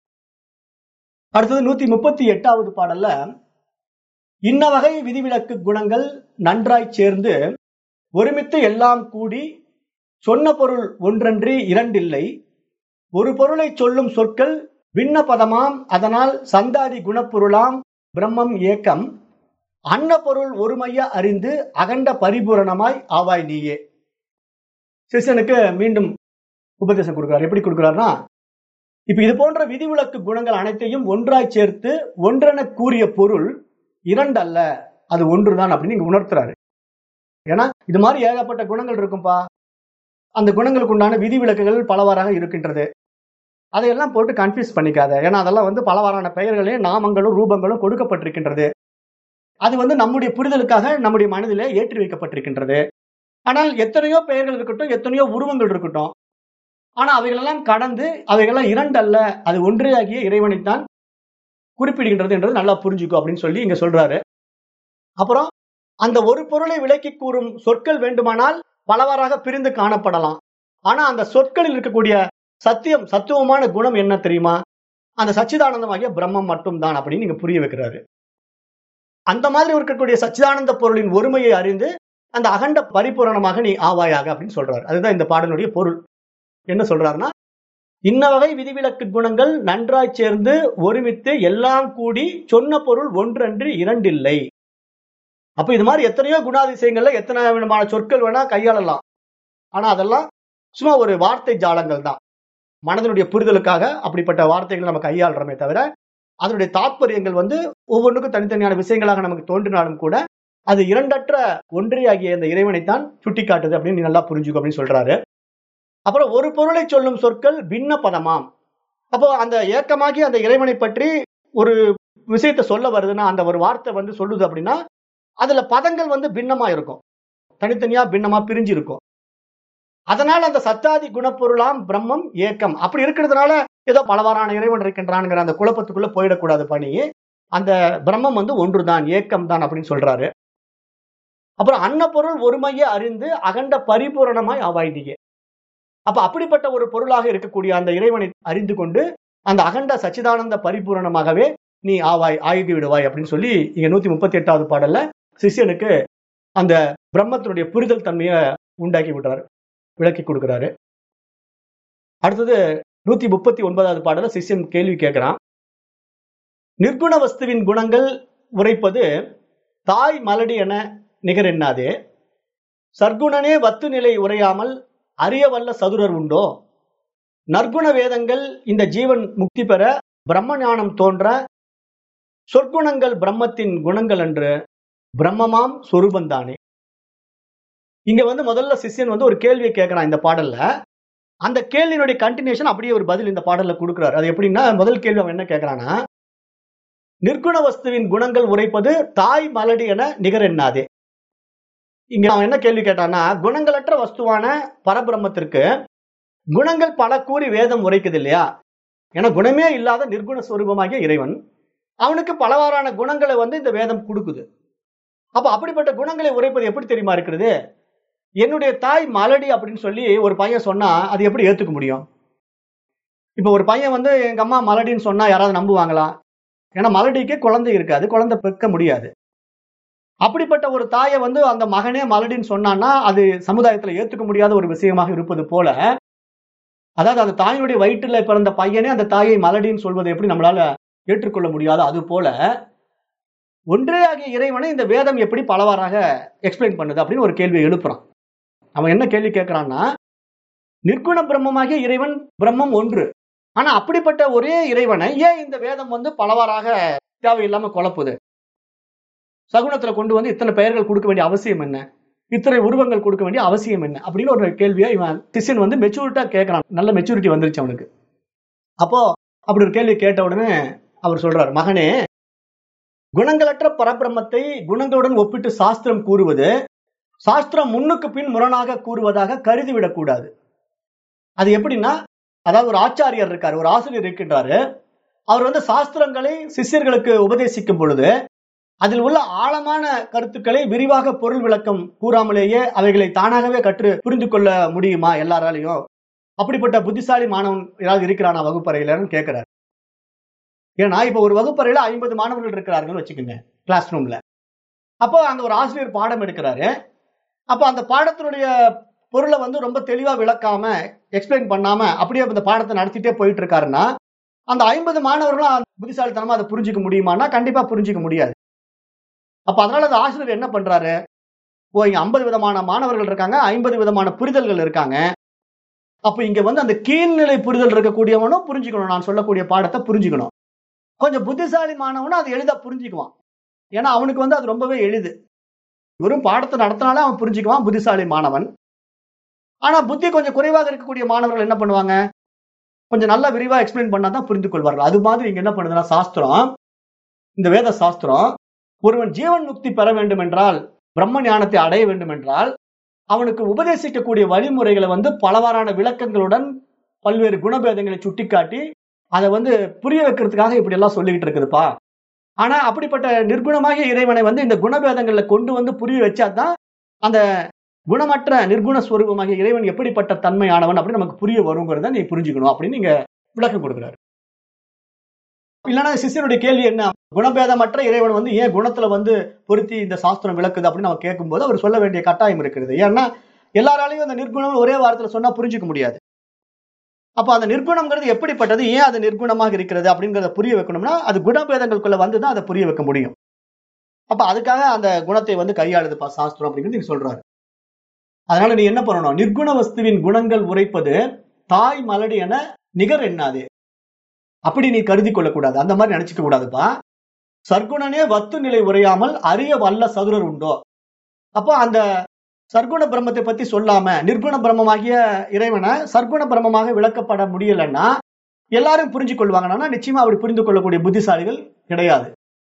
அடுத்தது நூத்தி முப்பத்தி எட்டாவது பாடல்ல இன்ன வகை விதிவிலக்கு குணங்கள் நன்றாய் சேர்ந்து ஒருமித்து எல்லாம் கூடி சொன்ன பொருள் ஒன்றன்றி இரண்டில்லை ஒரு பொருளை சொல்லும் சொற்கள் விண்ண பதமாம் அதனால் சந்தாதி குணப்பொருளாம் பிரம்மம் ஏக்கம் அன்ன பொருள் ஒருமைய அறிந்து அகண்ட பரிபூரணமாய் ஆவாய் நீயே சிஷனுக்கு மீண்டும் உபதேசம் கொடுக்கிறார் எப்படி கொடுக்கிறார்னா இப்ப இது போன்ற விதிவிலக்கு குணங்கள் அனைத்தையும் ஒன்றாய் சேர்த்து ஒன்றென கூறிய பொருள் இரண்டல்ல அது ஒன்றுதான் அப்படின்னு இங்க உணர்த்துறாரு ஏன்னா இது மாதிரி ஏகப்பட்ட குணங்கள் இருக்கும்பா அந்த குணங்களுக்கு உண்டான விதிவிலக்குகள் பலவாறாக இருக்கின்றது அதையெல்லாம் போட்டு கன்ஃபியூஸ் பண்ணிக்காத ஏன்னா அதெல்லாம் வந்து பலவாறான பெயர்களே நாமங்களும் ரூபங்களும் கொடுக்கப்பட்டிருக்கின்றது அது வந்து நம்முடைய புரிதலுக்காக நம்முடைய மனதிலே ஏற்றி வைக்கப்பட்டிருக்கின்றது ஆனால் எத்தனையோ பெயர்கள் இருக்கட்டும் எத்தனையோ உருவங்கள் இருக்கட்டும் ஆனா அவைகளெல்லாம் கடந்து அவைகள்லாம் இரண்டல்ல அது ஒன்றே ஆகிய இறைவனைத்தான் குறிப்பிடுகின்றது என்றது நல்லா புரிஞ்சுக்கும் அப்படின்னு சொல்லி இங்க சொல்றாரு அப்புறம் அந்த ஒரு பொருளை விளக்கி கூறும் சொற்கள் வேண்டுமானால் பலவாறாக பிரிந்து காணப்படலாம் ஆனா அந்த சொற்களில் இருக்கக்கூடிய சத்தியம் சத்துவமான குணம் என்ன தெரியுமா அந்த சச்சிதானந்தமாகிய பிரம்மம் மட்டும்தான் அப்படின்னு நீங்க புரிய வைக்கிறாரு அந்த மாதிரி இருக்கக்கூடிய சச்சிதானந்த பொருளின் ஒருமையை அறிந்து அந்த அகண்ட பரிபூரணமாக நீ ஆவாயாக அப்படின்னு சொல்றாரு அதுதான் இந்த பாடலுடைய பொருள் என்ன சொல்றாருன்னா இன்ன வகை விதிவிலக்கு குணங்கள் நன்றாய் சேர்ந்து ஒருமித்து எல்லாம் கூடி சொன்ன பொருள் ஒன்றன்று இரண்டில்லை அப்ப இது மாதிரி எத்தனையோ குணாதிசயங்கள்ல எத்தனை விதமான சொற்கள் வேணா கையாளலாம் ஆனா அதெல்லாம் சும்மா ஒரு வார்த்தை ஜாலங்கள் தான் மனதனுடைய புரிதலுக்காக அப்படிப்பட்ட வார்த்தைகளை நம்ம கையாளுறோமே தவிர அதனுடைய தாற்பயங்கள் வந்து ஒவ்வொன்றுக்கும் தனித்தனியான விஷயங்களாக நமக்கு தோன்றினாலும் கூட அது இரண்டற்ற ஒன்றியாகிய இந்த இறைவனைத்தான் சுட்டிக்காட்டுது அப்படின்னு நீ நல்லா புரிஞ்சுக்கும் அப்படின்னு சொல்றாரு அப்புறம் ஒரு பொருளை சொல்லும் சொற்கள் பின்ன பதமாம் அப்போ அந்த ஏக்கமாகி அந்த இறைவனை பற்றி ஒரு விஷயத்தை சொல்ல வருதுன்னா அந்த ஒரு வார்த்தை வந்து சொல்லுது அப்படின்னா அதுல பதங்கள் வந்து பின்னமா இருக்கும் தனித்தனியா பின்னமா பிரிஞ்சு இருக்கும் அதனால அந்த சத்தாதி குணப்பொருளாம் பிரம்மம் ஏக்கம் அப்படி இருக்கிறதுனால ஏதோ பலவாறான இறைவன் இருக்கின்றான்ங்கிற அந்த குழப்பத்துக்குள்ள போயிடக்கூடாது பணி அந்த பிரம்மம் வந்து ஒன்றுதான் ஏக்கம் தான் அப்படின்னு சொல்றாரு அப்புறம் அன்னப்பொருள் ஒருமையை அறிந்து அகண்ட பரிபூரணமாய் ஆவாய்தியே அப்ப அப்படிப்பட்ட ஒரு பொருளாக இருக்கக்கூடிய அந்த இறைவனை அறிந்து கொண்டு அந்த அகண்ட சச்சிதானந்த பரிபூரணமாகவே நீ ஆவாய் ஆகி விடுவாய் அப்படின்னு சொல்லி இங்க நூத்தி முப்பத்தி எட்டாவது பாடல்ல சிஷ்யனுக்கு அந்த பிரம்மத்தினுடைய புரிதல் தன்மையை உண்டாக்கி விடுறாரு விளக்கி கொடுக்கிறாரு அடுத்தது நூத்தி முப்பத்தி ஒன்பதாவது பாடல சிஷ்யன் கேள்வி கேட்கிறான் நிர்குண வஸ்துவின் குணங்கள் உரைப்பது தாய் மலடி என நிகர் எண்ணாதே சர்க்குணனே வத்து நிலை உரையாமல் அறிய வல்ல சதுரர் உண்டோ நற்குண வேதங்கள் இந்த ஜீவன் முக்தி பெற பிரம்ம ஞானம் தோன்ற சொற்குணங்கள் பிரம்மத்தின் குணங்கள் என்று பிரம்மமாம் சொரூபந்தானே இங்க வந்து முதல்ல சிஷ்யன் வந்து ஒரு கேள்வியை கேட்கிறான் இந்த பாடல்ல அந்த கேள்வியினுடைய கண்டினியூஷன் அப்படியே ஒரு பதில் இந்த பாடல்ல கொடுக்கிறார் அது எப்படின்னா முதல் கேள்வி அவன் என்ன கேட்கிறான்னா நிர்குண வஸ்துவின் குணங்கள் உரைப்பது தாய் மலடி என நிகர் எண்ணாதே இங்க அவன் என்ன கேள்வி கேட்டான்னா குணங்களற்ற வஸ்துவான பரபிரம்மத்திற்கு குணங்கள் பல கூறி வேதம் உரைக்குது இல்லையா ஏன்னா குணமே இல்லாத நிர்குண ஸ்வரூபமாகிய இறைவன் அவனுக்கு பலவாறான குணங்களை வந்து இந்த வேதம் கொடுக்குது அப்ப அப்படிப்பட்ட குணங்களை உரைப்பது எப்படி தெரியுமா இருக்கிறது என்னுடைய தாய் மலடி அப்படின்னு சொல்லி ஒரு பையன் சொன்னா அது எப்படி ஏத்துக்க முடியும் இப்ப ஒரு பையன் வந்து எங்க அம்மா மலடின்னு சொன்னா யாராவது நம்புவாங்களா ஏன்னா மலடிக்கு குழந்தை இருக்காது குழந்தை பெக்க முடியாது அப்படிப்பட்ட ஒரு தாயை வந்து அந்த மகனே மலடின்னு சொன்னான்னா அது சமுதாயத்துல ஏத்துக்க முடியாத ஒரு விஷயமாக இருப்பது போல அதாவது அந்த தாயினுடைய வயிற்றுல பிறந்த பையனே அந்த தாயை மலடின்னு சொல்வதை எப்படி நம்மளால ஏற்றுக்கொள்ள முடியாது அது போல ஒன்றே ஆகிய இறைவனை இந்த வேதம் எப்படி பலவாறாக எக்ஸ்பிளைன் பண்ணுது அப்படின்னு ஒரு கேள்வியை எழுப்புறான் அவன் என்ன கேள்வி கேட்கிறான்னா நிர்குண பிரம்மமாகிய இறைவன் பிரம்மம் ஒன்று ஆனா அப்படிப்பட்ட ஒரே இறைவனை ஏன் இந்த வேதம் வந்து பலவாறாக தேவையில்லாம குழப்புது சகுனத்துல கொண்டு வந்து இத்தனை பெயர்கள் கொடுக்க வேண்டிய அவசியம் என்ன இத்தனை உருவங்கள் கொடுக்க வேண்டிய அவசியம் என்ன அப்படின்னு ஒரு கேள்வியை இவன் சிஷியன் வந்து மெச்சூரிட்டா கேட்கறான் நல்ல மெச்சூரிட்டி வந்துருச்சு அவனுக்கு அப்போ அப்படி ஒரு கேள்வி கேட்ட உடனே அவர் சொல்றார் மகனே குணங்களற்ற பரபிரம்மத்தை குணங்களுடன் ஒப்பிட்டு சாஸ்திரம் கூறுவது சாஸ்திரம் முன்னுக்கு பின் முரணாக கூறுவதாக கருதிவிடக் கூடாது அது எப்படின்னா அதாவது ஒரு ஆச்சாரியர் இருக்காரு ஒரு ஆசிரியர் இருக்கின்றாரு அவர் வந்து சாஸ்திரங்களை சிஷ்யர்களுக்கு உபதேசிக்கும் பொழுது அதில் உள்ள ஆழமான கருத்துக்களை விரிவாக பொருள் விளக்கம் கூறாமலேயே அவைகளை தானாகவே கற்று புரிந்து கொள்ள முடியுமா எல்லாராலையும் அப்படிப்பட்ட புத்திசாலி மாணவன் ஏதாவது இருக்கிறானா வகுப்பறையிலன்னு கேட்கிறார் ஏன்னா இப்ப ஒரு வகுப்பறையில ஐம்பது மாணவர்கள் இருக்கிறார்கள் வச்சுக்கோங்க கிளாஸ் ரூம்ல அப்போ அங்க ஒரு ஆசிரியர் பாடம் எடுக்கிறாரு அப்ப அந்த பாடத்தினுடைய பொருளை வந்து ரொம்ப தெளிவா விளக்காம எக்ஸ்பிளைன் பண்ணாம அப்படியே அந்த பாடத்தை நடத்திட்டே போயிட்டு இருக்காருன்னா அந்த ஐம்பது மாணவர்களும் புத்திசாலித்தனமா அதை புரிஞ்சுக்க முடியுமானா கண்டிப்பா புரிஞ்சுக்க முடியாது அப்ப அதனால அந்த ஆசிரியர் என்ன பண்றாரு ஓ இங்க ஐம்பது விதமான மாணவர்கள் இருக்காங்க ஐம்பது விதமான புரிதல்கள் இருக்காங்க அப்ப இங்க வந்து அந்த கீழ்நிலை புரிதல் இருக்கக்கூடியவனும் புரிஞ்சுக்கணும் நான் சொல்லக்கூடிய பாடத்தை புரிஞ்சுக்கணும் கொஞ்சம் புத்திசாலி மாணவனும் அது எளிதா புரிஞ்சுக்குவான் ஏன்னா அவனுக்கு வந்து அது ரொம்பவே எளிது வெறும் பாடத்தை நடத்தினாலே அவன் புரிஞ்சுக்குவான் புத்திசாலி மாணவன் ஆனா புத்தி கொஞ்சம் குறைவாக இருக்கக்கூடிய மாணவர்கள் என்ன பண்ணுவாங்க கொஞ்சம் நல்லா விரிவா எக்ஸ்பிளைன் பண்ணாதான் புரிந்து கொள்வார்கள் அது மாதிரி இங்க என்ன பண்ணுதுன்னா சாஸ்திரம் இந்த வேத சாஸ்திரம் ஒருவன் ஜீவன் முக்தி பெற வேண்டும் என்றால் பிரம்ம ஞானத்தை அடைய வேண்டும் என்றால் அவனுக்கு உபதேசிக்கக்கூடிய வழிமுறைகளை வந்து பலவாறான விளக்கங்களுடன் பல்வேறு குணபேதங்களை சுட்டிக்காட்டி அதை வந்து புரிய வைக்கிறதுக்காக இப்படி எல்லாம் சொல்லிக்கிட்டு இருக்குதுப்பா ஆனா அப்படிப்பட்ட நிர்குணமாகிய இறைவனை வந்து இந்த குணபேதங்கள்ல கொண்டு வந்து புரிய வச்சாதான் அந்த குணமற்ற நிர்குண ஸ்வரூபமாகிய இறைவன் எப்படிப்பட்ட தன்மையானவன் அப்படின்னு நமக்கு புரிய வருங்கிறத நீ புரிஞ்சுக்கணும் அப்படின்னு நீங்க விளக்கம் கொடுக்குறாரு இல்லைன்னா சிஷ்யனுடைய கேள்வி என்ன குணபேதமற்ற இறைவன் வந்து ஏன் குணத்துல வந்து பொருத்தி இந்த சாஸ்திரம் விளக்குது அப்படின்னு நம்ம கேட்கும்போது அவர் சொல்ல வேண்டிய கட்டாயம் இருக்கிறது ஏன்னா எல்லாராலையும் அந்த நிர்குணம் ஒரே வாரத்துல சொன்னா புரிஞ்சுக்க முடியாது அப்ப அந்த நிர்குணம்ங்கிறது எப்படிப்பட்டது ஏன் அது நிர்குணமாக இருக்கிறது அப்படிங்கறத புரிய வைக்கணும்னா அது குணபேதங்களுக்குள்ள வந்து தான் அதை புரிய வைக்க முடியும் அப்ப அதுக்காக அந்த குணத்தை வந்து கையாளுதுப்பா சாஸ்திரம் அப்படிங்கிறது நீங்க சொல்றாரு அதனால நீ என்ன பண்ணணும் நிர்குண வஸ்துவின் குணங்கள் உரைப்பது தாய் மலடி என நிகர் என்னாது அப்படி நீ கருதி கொள்ளக்கூடாது அந்த மாதிரி நினைச்சுக்க கூடாதுப்பா சர்க்குணனே வத்து நிலை உரையாமல் அறிய வல்ல சதுரர் உண்டோ அப்போ அந்த சர்க்குண பிரம்மத்தை பத்தி சொல்லாம நிர்குண பிரம்மமாகிய இறைவனை சர்க்குண பிரம்மமாக விளக்கப்பட முடியலன்னா எல்லாரும் புரிஞ்சு கொள்வாங்கன்னா நிச்சயமா அப்படி புரிந்து கொள்ளக்கூடிய புத்திசாலிகள் கிடையாது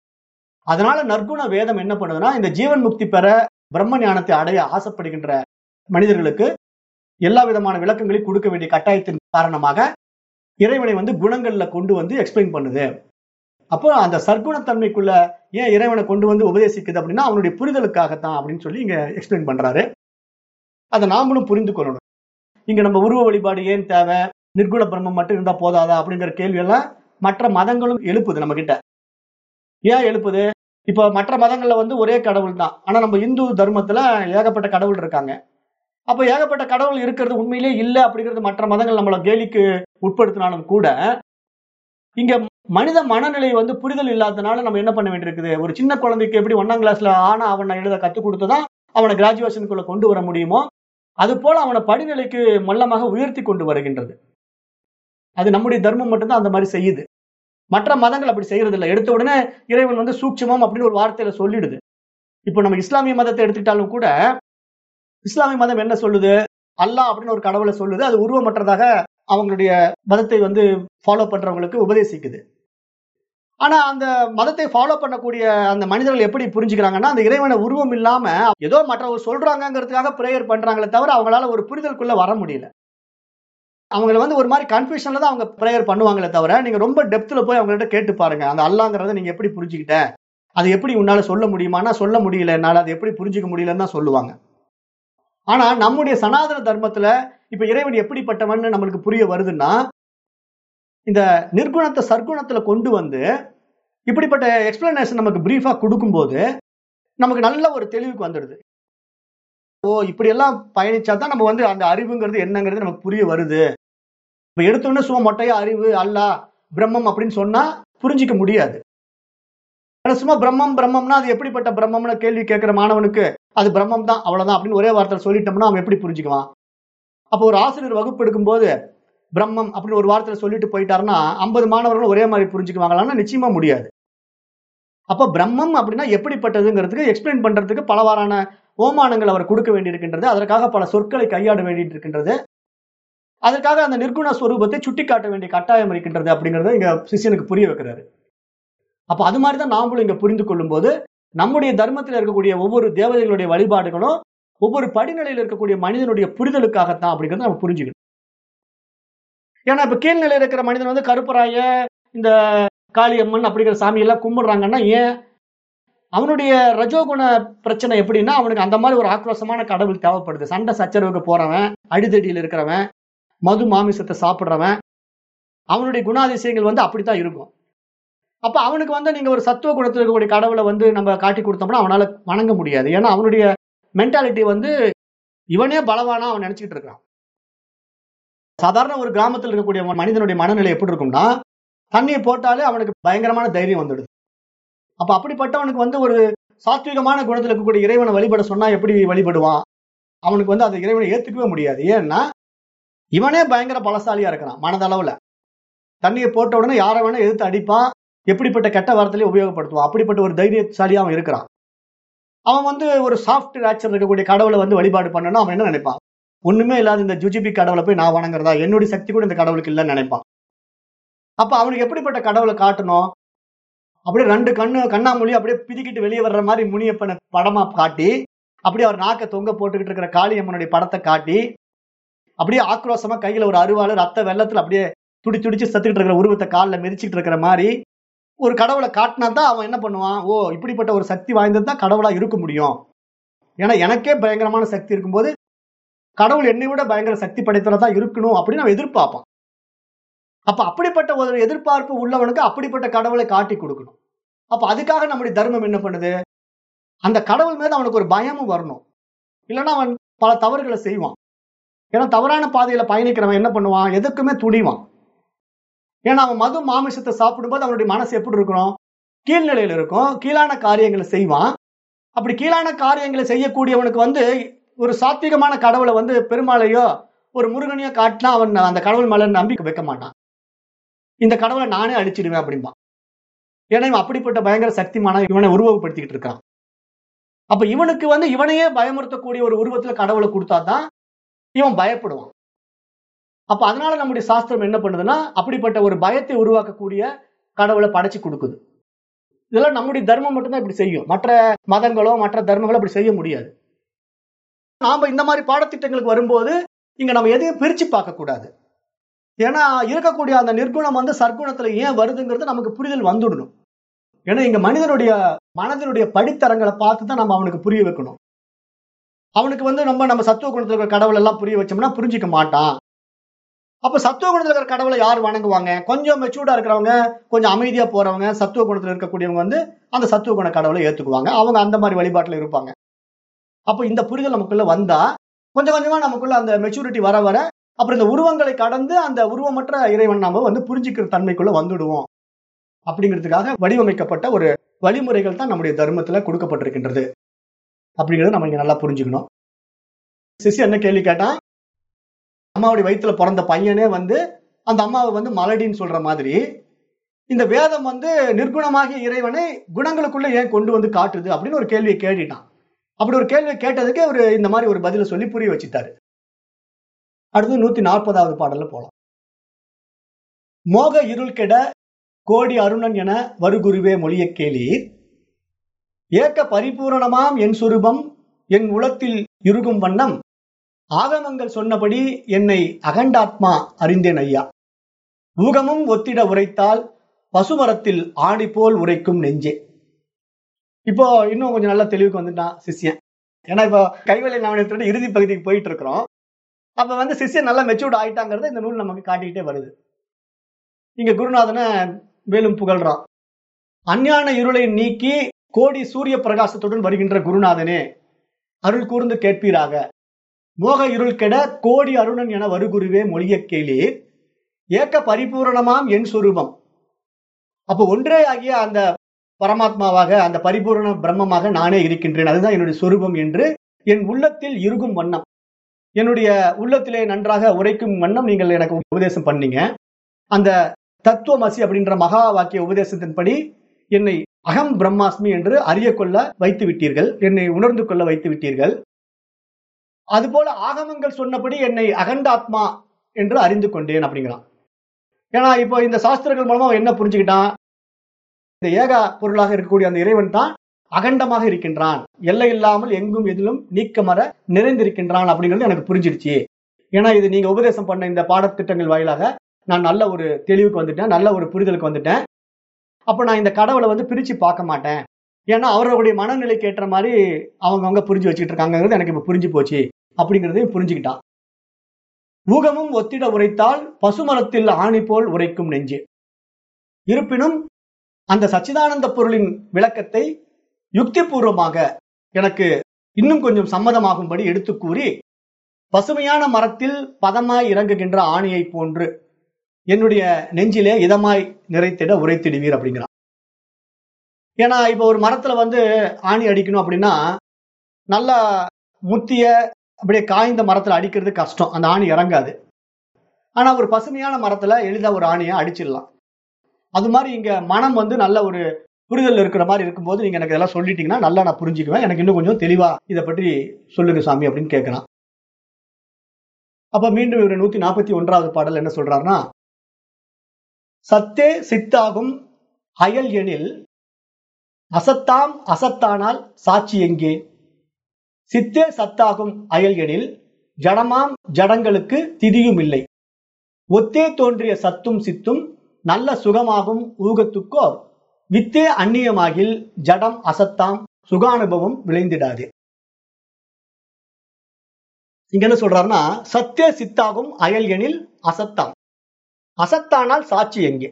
அதனால நற்குண வேதம் என்ன பண்ணுதுன்னா இந்த ஜீவன் முக்தி பெற பிரம்ம ஞானத்தை அடைய ஆசைப்படுகின்ற மனிதர்களுக்கு எல்லா விதமான விளக்கங்களையும் கொடுக்க வேண்டிய கட்டாயத்தின் காரணமாக இறைவனை வந்து குணங்கள்ல கொண்டு வந்து எக்ஸ்பிளைன் பண்ணுது அப்போ அந்த சர்க்குணத்தன்மைக்குள்ள ஏன் இறைவனை கொண்டு வந்து உபதேசிக்குது அப்படின்னா அவனுடைய புரிதலுக்காகத்தான் அப்படின்னு சொல்லி இங்க எக்ஸ்பிளைன் பண்றாரு அதை நாமளும் புரிந்து கொள்ளணும் இங்க நம்ம உருவ வழிபாடு ஏன் தேவை நிர்குண பிரம்மம் மட்டும் இருந்தா போதாதா அப்படிங்கிற கேள்வி எல்லாம் மற்ற மதங்களும் எழுப்புது நம்ம கிட்ட ஏன் எழுப்புது இப்போ மற்ற மதங்கள்ல வந்து ஒரே கடவுள் தான் ஆனா நம்ம இந்து தர்மத்துல ஏகப்பட்ட கடவுள் இருக்காங்க அப்ப ஏகப்பட்ட கடவுள் இருக்கிறது உண்மையிலே இல்லை அப்படிங்கிறது மற்ற மதங்கள் நம்மள கேலிக்கு உட்படுத்தினாலும் கூட இங்க மனித மனநிலை வந்து புரிதல் இல்லாதனால நம்ம என்ன பண்ண வேண்டியிருக்குது ஒரு சின்ன குழந்தைக்கு எப்படி ஒன்னாம் கிளாஸ்ல ஆனா அவனை எழுத கத்துக் கொடுத்துதான் அவனை கிராஜுவேஷனுக்குள்ள கொண்டு வர முடியுமோ அது போல அவனை படிநிலைக்கு மல்லமாக உயர்த்தி கொண்டு வருகின்றது அது நம்முடைய தர்மம் மட்டும்தான் அந்த மாதிரி செய்யுது மற்ற மதங்கள் அப்படி செய்யறது இல்லை எடுத்த உடனே இறைவன் வந்து சூட்சமம் அப்படின்னு ஒரு வார்த்தையில சொல்லிடுது இப்போ நம்ம இஸ்லாமிய மதத்தை எடுத்துக்கிட்டாலும் கூட இஸ்லாமிய மதம் என்ன சொல்லுது அல்லாஹ் அப்படின்னு ஒரு கடவுளை சொல்லுது அது உருவமற்றதாக அவங்களுடைய மதத்தை வந்து ஃபாலோ பண்றவங்களுக்கு உபதேசிக்குது ஆனா அந்த மதத்தை ஃபாலோ பண்ணக்கூடிய அந்த மனிதர்கள் எப்படி புரிஞ்சுக்கிறாங்கன்னா அந்த இறைவனை உருவம் இல்லாம ஏதோ மற்றவங்க சொல்றாங்கிறதுக்காக பிரேயர் பண்றாங்களே தவிர அவங்களால ஒரு புரிதலுக்குள்ள வர முடியல அவங்கள வந்து ஒரு மாதிரி கன்ஃபியூஷன்ல தான் அவங்க ப்ரேயர் பண்ணுவாங்களே தவிர நீங்க ரொம்ப டெப்த்ல போய் அவங்கள்ட்ட கேட்டு பாருங்க அந்த அல்லாங்கிறத நீங்க எப்படி புரிஞ்சுக்கிட்ட அது எப்படி உன்னால சொல்ல முடியுமானா சொல்ல முடியல என்னால அதை எப்படி புரிஞ்சுக்க முடியலன்னு தான் சொல்லுவாங்க ஆனா நம்முடைய சனாதன தர்மத்துல இப்ப இறைவன் எப்படிப்பட்டவன் நம்மளுக்கு புரிய வருதுன்னா இந்த நிர்குணத்தை சர்க்குணத்துல கொண்டு வந்து இப்படிப்பட்ட எக்ஸ்பிளனேஷன் நமக்கு பிரீஃபா கொடுக்கும்போது நமக்கு நல்ல ஒரு தெளிவுக்கு வந்துடுது ஓ இப்படி எல்லாம் பயணிச்சா தான் நம்ம வந்து அந்த அறிவுங்கிறது என்னங்கிறது நமக்கு புரிய வருது இப்ப எடுத்தோடனே சும்மா மொட்டையா அறிவு அல்லா பிரம்மம் அப்படின்னு சொன்னா புரிஞ்சிக்க முடியாது ஆனா சும்மா பிரம்மம் பிரம்மம்னா அது எப்படிப்பட்ட பிரம்மம்னு கேள்வி கேட்கிற மாணவனுக்கு அது பிரம்மம் தான் அவ்வளவுதான் அப்படின்னு ஒரே வார்த்தையில் சொல்லிட்டோம்னா அவன் எப்படி புரிஞ்சுக்குவான் அப்போ ஒரு ஆசிரியர் வகுப்பு எடுக்கும்போது பிரம்மம் அப்படின்னு ஒரு வார்த்தையில சொல்லிட்டு போயிட்டாருன்னா ஐம்பது மாணவர்கள் ஒரே மாதிரி புரிஞ்சுக்குவாங்களான்னா நிச்சயமா முடியாது அப்ப பிரம்மம் அப்படின்னா எப்படிப்பட்டதுங்கிறதுக்கு எக்ஸ்பிளைன் பண்றதுக்கு பலவாறான ஓமானங்கள் அவர் கொடுக்க வேண்டியிருக்கின்றது அதற்காக பல சொற்களை கையாட வேண்டியிருக்கின்றது அதற்காக அந்த நிர்குண ஸ்வரூபத்தை சுட்டி காட்ட வேண்டிய கட்டாயம் இருக்கின்றது அப்படிங்கறத இங்க சிஷியனுக்கு புரிய வைக்கிறாரு அப்ப அது மாதிரி தான் நாமளும் இங்க புரிந்து கொள்ளும் போது நம்முடைய தர்மத்தில் இருக்கக்கூடிய ஒவ்வொரு தேவதைகளுடைய வழிபாடுகளும் ஒவ்வொரு படிநிலையில் இருக்கக்கூடிய மனிதனுடைய புரிதலுக்காகத்தான் அப்படிங்கறத நம்ம புரிஞ்சுக்கணும் ஏன்னா இப்ப கீழ்நிலையில் இருக்கிற மனிதன் வந்து கருப்பராய இந்த காளியம்மன் அப்படிங்கிற சாமியெல்லாம் கும்பிடுறாங்கன்னா ஏன் அவனுடைய ரஜோகுண பிரச்சனை எப்படின்னா அவனுக்கு அந்த மாதிரி ஒரு ஆக்ரோஷமான கடவுள் தேவைப்படுது சண்டை சச்சரவுக்கு போறவன் அடிதடியில் இருக்கிறவன் மது மாமிசத்தை சாப்பிட்றவன் அவனுடைய குணாதிசயங்கள் வந்து அப்படித்தான் இருக்கும் அப்ப அவனுக்கு வந்து நீங்க ஒரு சத்துவ குணத்தில் இருக்கக்கூடிய கடவுளை வந்து நம்ம காட்டி கொடுத்தோம்னா அவனால வணங்க முடியாது ஏன்னா அவனுடைய மென்டாலிட்டி வந்து இவனே பலவானா அவன் நினைச்சிட்டு இருக்கான் சாதாரண ஒரு கிராமத்தில் இருக்கக்கூடிய மனிதனுடைய மனநிலை எப்படி இருக்கும்னா தண்ணியை போட்டாலே அவனுக்கு பயங்கரமான தைரியம் வந்துடுது அப்ப அப்படிப்பட்டவனுக்கு வந்து ஒரு சாத்விகமான குணத்தில் இருக்கக்கூடிய இறைவனை வழிபட சொன்னா எப்படி வழிபடுவான் அவனுக்கு வந்து அந்த இறைவனை ஏத்துக்கவே முடியாது ஏன்னா இவனே பயங்கர பலசாலியா இருக்கிறான் மனதளவுல தண்ணியை போட்ட உடனே யாரை வேணா எதிர்த்து அடிப்பான் எப்படிப்பட்ட கெட்ட வார்த்தையில உபயோகப்படுத்துவான் அப்படிப்பட்ட ஒரு தைரியசாலியா அவன் இருக்கிறான் அவன் வந்து ஒரு சாஃப்ட் நேச்சர் இருக்கக்கூடிய கடவுளை வந்து வழிபாடு பண்ணணும் அவன் என்ன நினைப்பான் ஒண்ணுமே இல்லாத இந்த ஜுஜிபி கடவுளை போய் நான் வணங்குறதா என்னுடைய சக்தி கூட இந்த கடவுளுக்கு இல்லைன்னு நினைப்பான் அப்ப அவனுக்கு எப்படிப்பட்ட கடவுளை காட்டணும் அப்படியே ரெண்டு கண்ணு கண்ணாமொழி அப்படியே பிதிக்கிட்டு வெளியே வர்ற மாதிரி முனியப்பனை படமா காட்டி அப்படியே அவர் நாக்க தொங்க போட்டுக்கிட்டு இருக்கிற காளியம்மனுடைய படத்தை காட்டி அப்படியே ஆக்ரோஷமா கையில ஒரு அருவாள் ரத்த வெள்ளத்துல அப்படியே துடி துடிச்சு சத்துக்கிட்டு இருக்கிற உருவத்தை காலில் மிதிச்சுட்டு இருக்கிற மாதிரி ஒரு கடவுளை காட்டினா தான் அவன் என்ன பண்ணுவான் ஓ இப்படிப்பட்ட ஒரு சக்தி வாய்ந்தது தான் கடவுளா இருக்க முடியும் ஏன்னா எனக்கே பயங்கரமான சக்தி இருக்கும்போது கடவுள் என்னை விட பயங்கர சக்தி படைத்தவரா தான் இருக்கணும் அப்படின்னு அவன் எதிர்பார்ப்பான் அப்ப அப்படிப்பட்ட ஒரு எதிர்பார்ப்பு உள்ளவனுக்கு அப்படிப்பட்ட கடவுளை காட்டி கொடுக்கணும் அப்ப அதுக்காக நம்முடைய தர்மம் என்ன பண்ணுது அந்த கடவுள் மீது அவனுக்கு ஒரு பயமும் வரணும் இல்லைன்னா அவன் பல தவறுகளை செய்வான் ஏன்னா தவறான பாதையில பயணிக்கிறவன் என்ன பண்ணுவான் எதுக்குமே துணிவான் ஏன்னா அவன் மது மாமிசத்தை சாப்பிடும்போது அவனுடைய மனசு எப்படி இருக்கணும் கீழ்நிலையில இருக்கும் கீழான காரியங்களை செய்வான் அப்படி கீழான காரியங்களை செய்யக்கூடியவனுக்கு வந்து ஒரு சாத்விகமான கடவுளை வந்து பெருமாளையோ ஒரு முருகனையோ காட்டினா அவன் அந்த கடவுள் மேல நம்பிக்கை வைக்க மாட்டான் இந்த கடவுளை நானே அழிச்சிடுவேன் அப்படிம்பான் ஏன்னா இவன் அப்படிப்பட்ட பயங்கர சக்திமான இவனை உருவகப்படுத்திக்கிட்டு இருக்கான் அப்ப இவனுக்கு வந்து இவனையே பயமுறுத்தக்கூடிய ஒரு உருவத்துல கடவுளை கொடுத்தாதான் இவன் பயப்படுவான் அப்ப அதனால நம்முடைய சாஸ்திரம் என்ன பண்ணுதுன்னா அப்படிப்பட்ட ஒரு பயத்தை உருவாக்கக்கூடிய கடவுளை படைச்சு கொடுக்குது இதெல்லாம் நம்முடைய தர்மம் மட்டும்தான் இப்படி செய்யும் மற்ற மதங்களோ மற்ற தர்மங்களோ அப்படி செய்ய முடியாது நாம இந்த மாதிரி பாடத்திட்டங்களுக்கு வரும்போது இங்க நம்ம எதையும் பிரிச்சு பார்க்க கூடாது ஏன்னா இருக்கக்கூடிய அந்த நிர்குணம் வந்து சர்க்குணத்துல ஏன் வருதுங்கிறது நமக்கு புரிதல் வந்துடணும் ஏன்னா இங்க மனிதனுடைய மனதினுடைய படித்தரங்களை பார்த்து தான் நம்ம அவனுக்கு புரிய வைக்கணும் அவனுக்கு வந்து நம்ம நம்ம சத்துவ குணத்துல இருக்கிற கடவுள் எல்லாம் புரிய வச்சோம்னா புரிஞ்சிக்க மாட்டான் அப்ப சத்துவ குணத்துல இருக்கிற கடவுளை யார் வணங்குவாங்க கொஞ்சம் மெச்சூர்டா இருக்கிறவங்க கொஞ்சம் அமைதியா போறவங்க சத்துவ குணத்துல இருக்கக்கூடியவங்க வந்து அந்த சத்துவ குண கடவுளை ஏத்துக்குவாங்க அவங்க அந்த மாதிரி வழிபாட்டுல இருப்பாங்க அப்ப இந்த புரிதல் நமக்குள்ள வந்தா கொஞ்சம் கொஞ்சமா நமக்குள்ள அந்த மெச்சூரிட்டி வர வர அப்புறம் இந்த உருவங்களை கடந்து அந்த உருவமற்ற இறைவன் நாம வந்து புரிஞ்சுக்கிற தன்மைக்குள்ள வந்துடுவோம் அப்படிங்கிறதுக்காக வடிவமைக்கப்பட்ட ஒரு வழிமுறைகள் தான் நம்முடைய தர்மத்துல கொடுக்கப்பட்டிருக்கின்றது அப்படிங்கறத நம்ம இங்க நல்லா புரிஞ்சுக்கணும் சிசி என்ன கேள்வி கேட்டான் அம்மாவுடைய வயிற்றுல பிறந்த பையனே வந்து அந்த அம்மாவை வந்து மலடின்னு சொல்ற மாதிரி இந்த வேதம் வந்து நிர்குணமாகிய இறைவனை குணங்களுக்குள்ள ஏன் கொண்டு வந்து காட்டுது அப்படின்னு ஒரு கேள்வியை கேட்டுட்டான் அப்படி ஒரு கேள்வியை கேட்டதுக்கு அவர் இந்த மாதிரி ஒரு பதில சொல்லி புரிய வச்சுட்டாரு அடுத்து நூத்தி நாற்பதாவது பாடல்ல போலாம் மோக இருள் கெட கோடி அருணன் என வருகுருவே மொழிய கேளீர் ஏக்க பரிபூரணமாம் என் சுரூபம் என் உளத்தில் இருகும் வண்ணம் ஆகமங்கள் சொன்னபடி என்னை அகண்டாத்மா அறிந்தேன் ஐயா ஊகமும் ஒத்திட உரைத்தால் பசுமரத்தில் ஆணி போல் உரைக்கும் நெஞ்சே இப்போ இன்னும் கொஞ்சம் நல்ல தெளிவுக்கு வந்துட்டான் சிஷ்யன் ஏன்னா இப்போ கைவேலை நாணயத்தோட இறுதி பகுதிக்கு போயிட்டு இருக்கிறோம் அப்ப வந்து சிஷ்யன் நல்லா மெச்சூர்ட் ஆயிட்டாங்கிறத இந்த நூல் நமக்கு காட்டிக்கிட்டே வருது இங்க குருநாதனை மேலும் புகழ்றான் அஞ்ஞான இருளை நீக்கி கோடி சூரிய பிரகாசத்துடன் வருகின்ற குருநாதனே அருள் கூர்ந்து கேட்பீராக மோக இருள் கெட கோடி அருணன் என வருகுருவே மொழிய கேளீர் ஏக்க பரிபூரணமாம் என் சுரூபம் அப்போ ஒன்றே ஆகிய அந்த பரமாத்மாவாக அந்த பரிபூரண பிரம்மமாக நானே இருக்கின்றேன் அதுதான் என்னுடைய சொரூபம் என்று என் உள்ளத்தில் இருக்கும் வண்ணம் என்னுடைய உள்ளத்திலே நன்றாக உரைக்கும் வண்ணம் நீங்கள் எனக்கு உபதேசம் பண்ணீங்க அந்த தத்துவமசி அப்படின்ற மகா வாக்கிய உபதேசத்தின்படி என்னை அகம் பிரம்மாஸ்மி என்று அறிய கொள்ள வைத்து விட்டீர்கள் என்னை உணர்ந்து கொள்ள வைத்து விட்டீர்கள் அதுபோல ஆகமங்கள் சொன்னபடி என்னை அகண்டாத்மா என்று அறிந்து கொண்டேன் அப்படிங்கிறான் ஏன்னா இப்போ இந்த சாஸ்திரங்கள் மூலமா அவன் என்ன புரிஞ்சுக்கிட்டான் இந்த ஏக பொருளாக இருக்கக்கூடிய அந்த இறைவன் தான் அகண்டமாக இருக்கின்றான் எல்லை இல்லாமல் எங்கும் எதிலும் நீக்கமர நிறைந்திருக்கின்றான் அப்படிங்கிறது எனக்கு புரிஞ்சிடுச்சு ஏன்னா இது நீங்க உபதேசம் பண்ண இந்த பாடத்திட்டங்கள் வாயிலாக நான் நல்ல ஒரு தெளிவுக்கு வந்துட்டேன் நல்ல ஒரு புரிதலுக்கு வந்துட்டேன் அப்ப நான் இந்த கடவுளை வந்து பிரிச்சு பார்க்க மாட்டேன் ஏன்னா அவர்களுடைய மனநிலைக்கு ஏற்ற மாதிரி அவங்கவுங்க புரிஞ்சு வச்சுட்டு இருக்காங்கிறது எனக்கு இப்ப புரிஞ்சு போச்சு அப்படிங்கறதையும் புரிஞ்சுக்கிட்டான் ஊகமும் ஒத்திட உரைத்தால் பசுமரத்தில் ஆணி போல் உரைக்கும் நெஞ்சு இருப்பினும் அந்த சச்சிதானந்த பொருளின் விளக்கத்தை யுக்திபூர்வமாக எனக்கு இன்னும் கொஞ்சம் சம்மதமாகும்படி எடுத்து கூறி பசுமையான மரத்தில் பதமாய் இறங்குகின்ற ஆணியை போன்று என்னுடைய நெஞ்சிலே இதமாய் நிறைத்திட உரைத்திடுவீர் அப்படிங்கிறான் ஏன்னா இப்ப ஒரு மரத்துல வந்து ஆணி அடிக்கணும் அப்படின்னா நல்லா முத்திய அப்படியே காய்ந்த மரத்துல அடிக்கிறது கஷ்டம் அந்த ஆணி இறங்காது ஆனா ஒரு பசுமையான மரத்துல எளிதா ஒரு ஆணியை அடிச்சிடலாம் அது மாதிரி இங்க மனம் வந்து நல்ல ஒரு புரிதல் இருக்கிற மாதிரி இருக்கும்போது நீங்க எனக்கு இதெல்லாம் சொல்லிட்டீங்கன்னா நல்லா நான் புரிஞ்சுக்குவேன் எனக்கு இன்னும் கொஞ்சம் தெளிவா இதை பற்றி சொல்லுங்க சாமி அப்படின்னு கேட்கலாம் அப்ப மீண்டும் இவர் நூத்தி நாற்பத்தி ஒன்றாவது பாடல் என்ன சொல்றாருன்னா சத்தே சித்தாகும் அயல் எனில் அசத்தாம் அசத்தானால் சாட்சி எங்கே சித்தே சத்தாகும் அயல் எனில் ஜடமாம் ஜடங்களுக்கு திதியும் இல்லை ஒத்தே தோன்றிய சத்தும் சித்தும் நல்ல சுகமாகும் ஊகத்துக்கோ வித்தே அந்நியமாகில் ஜடம் அசத்தாம் சுகானுபவம் விளைந்திடாது இங்க என்ன சொல்றாருன்னா சத்தே சித்தாகும் அயல் எனில் அசத்தாம் அசத்தானால் சாட்சி எங்கே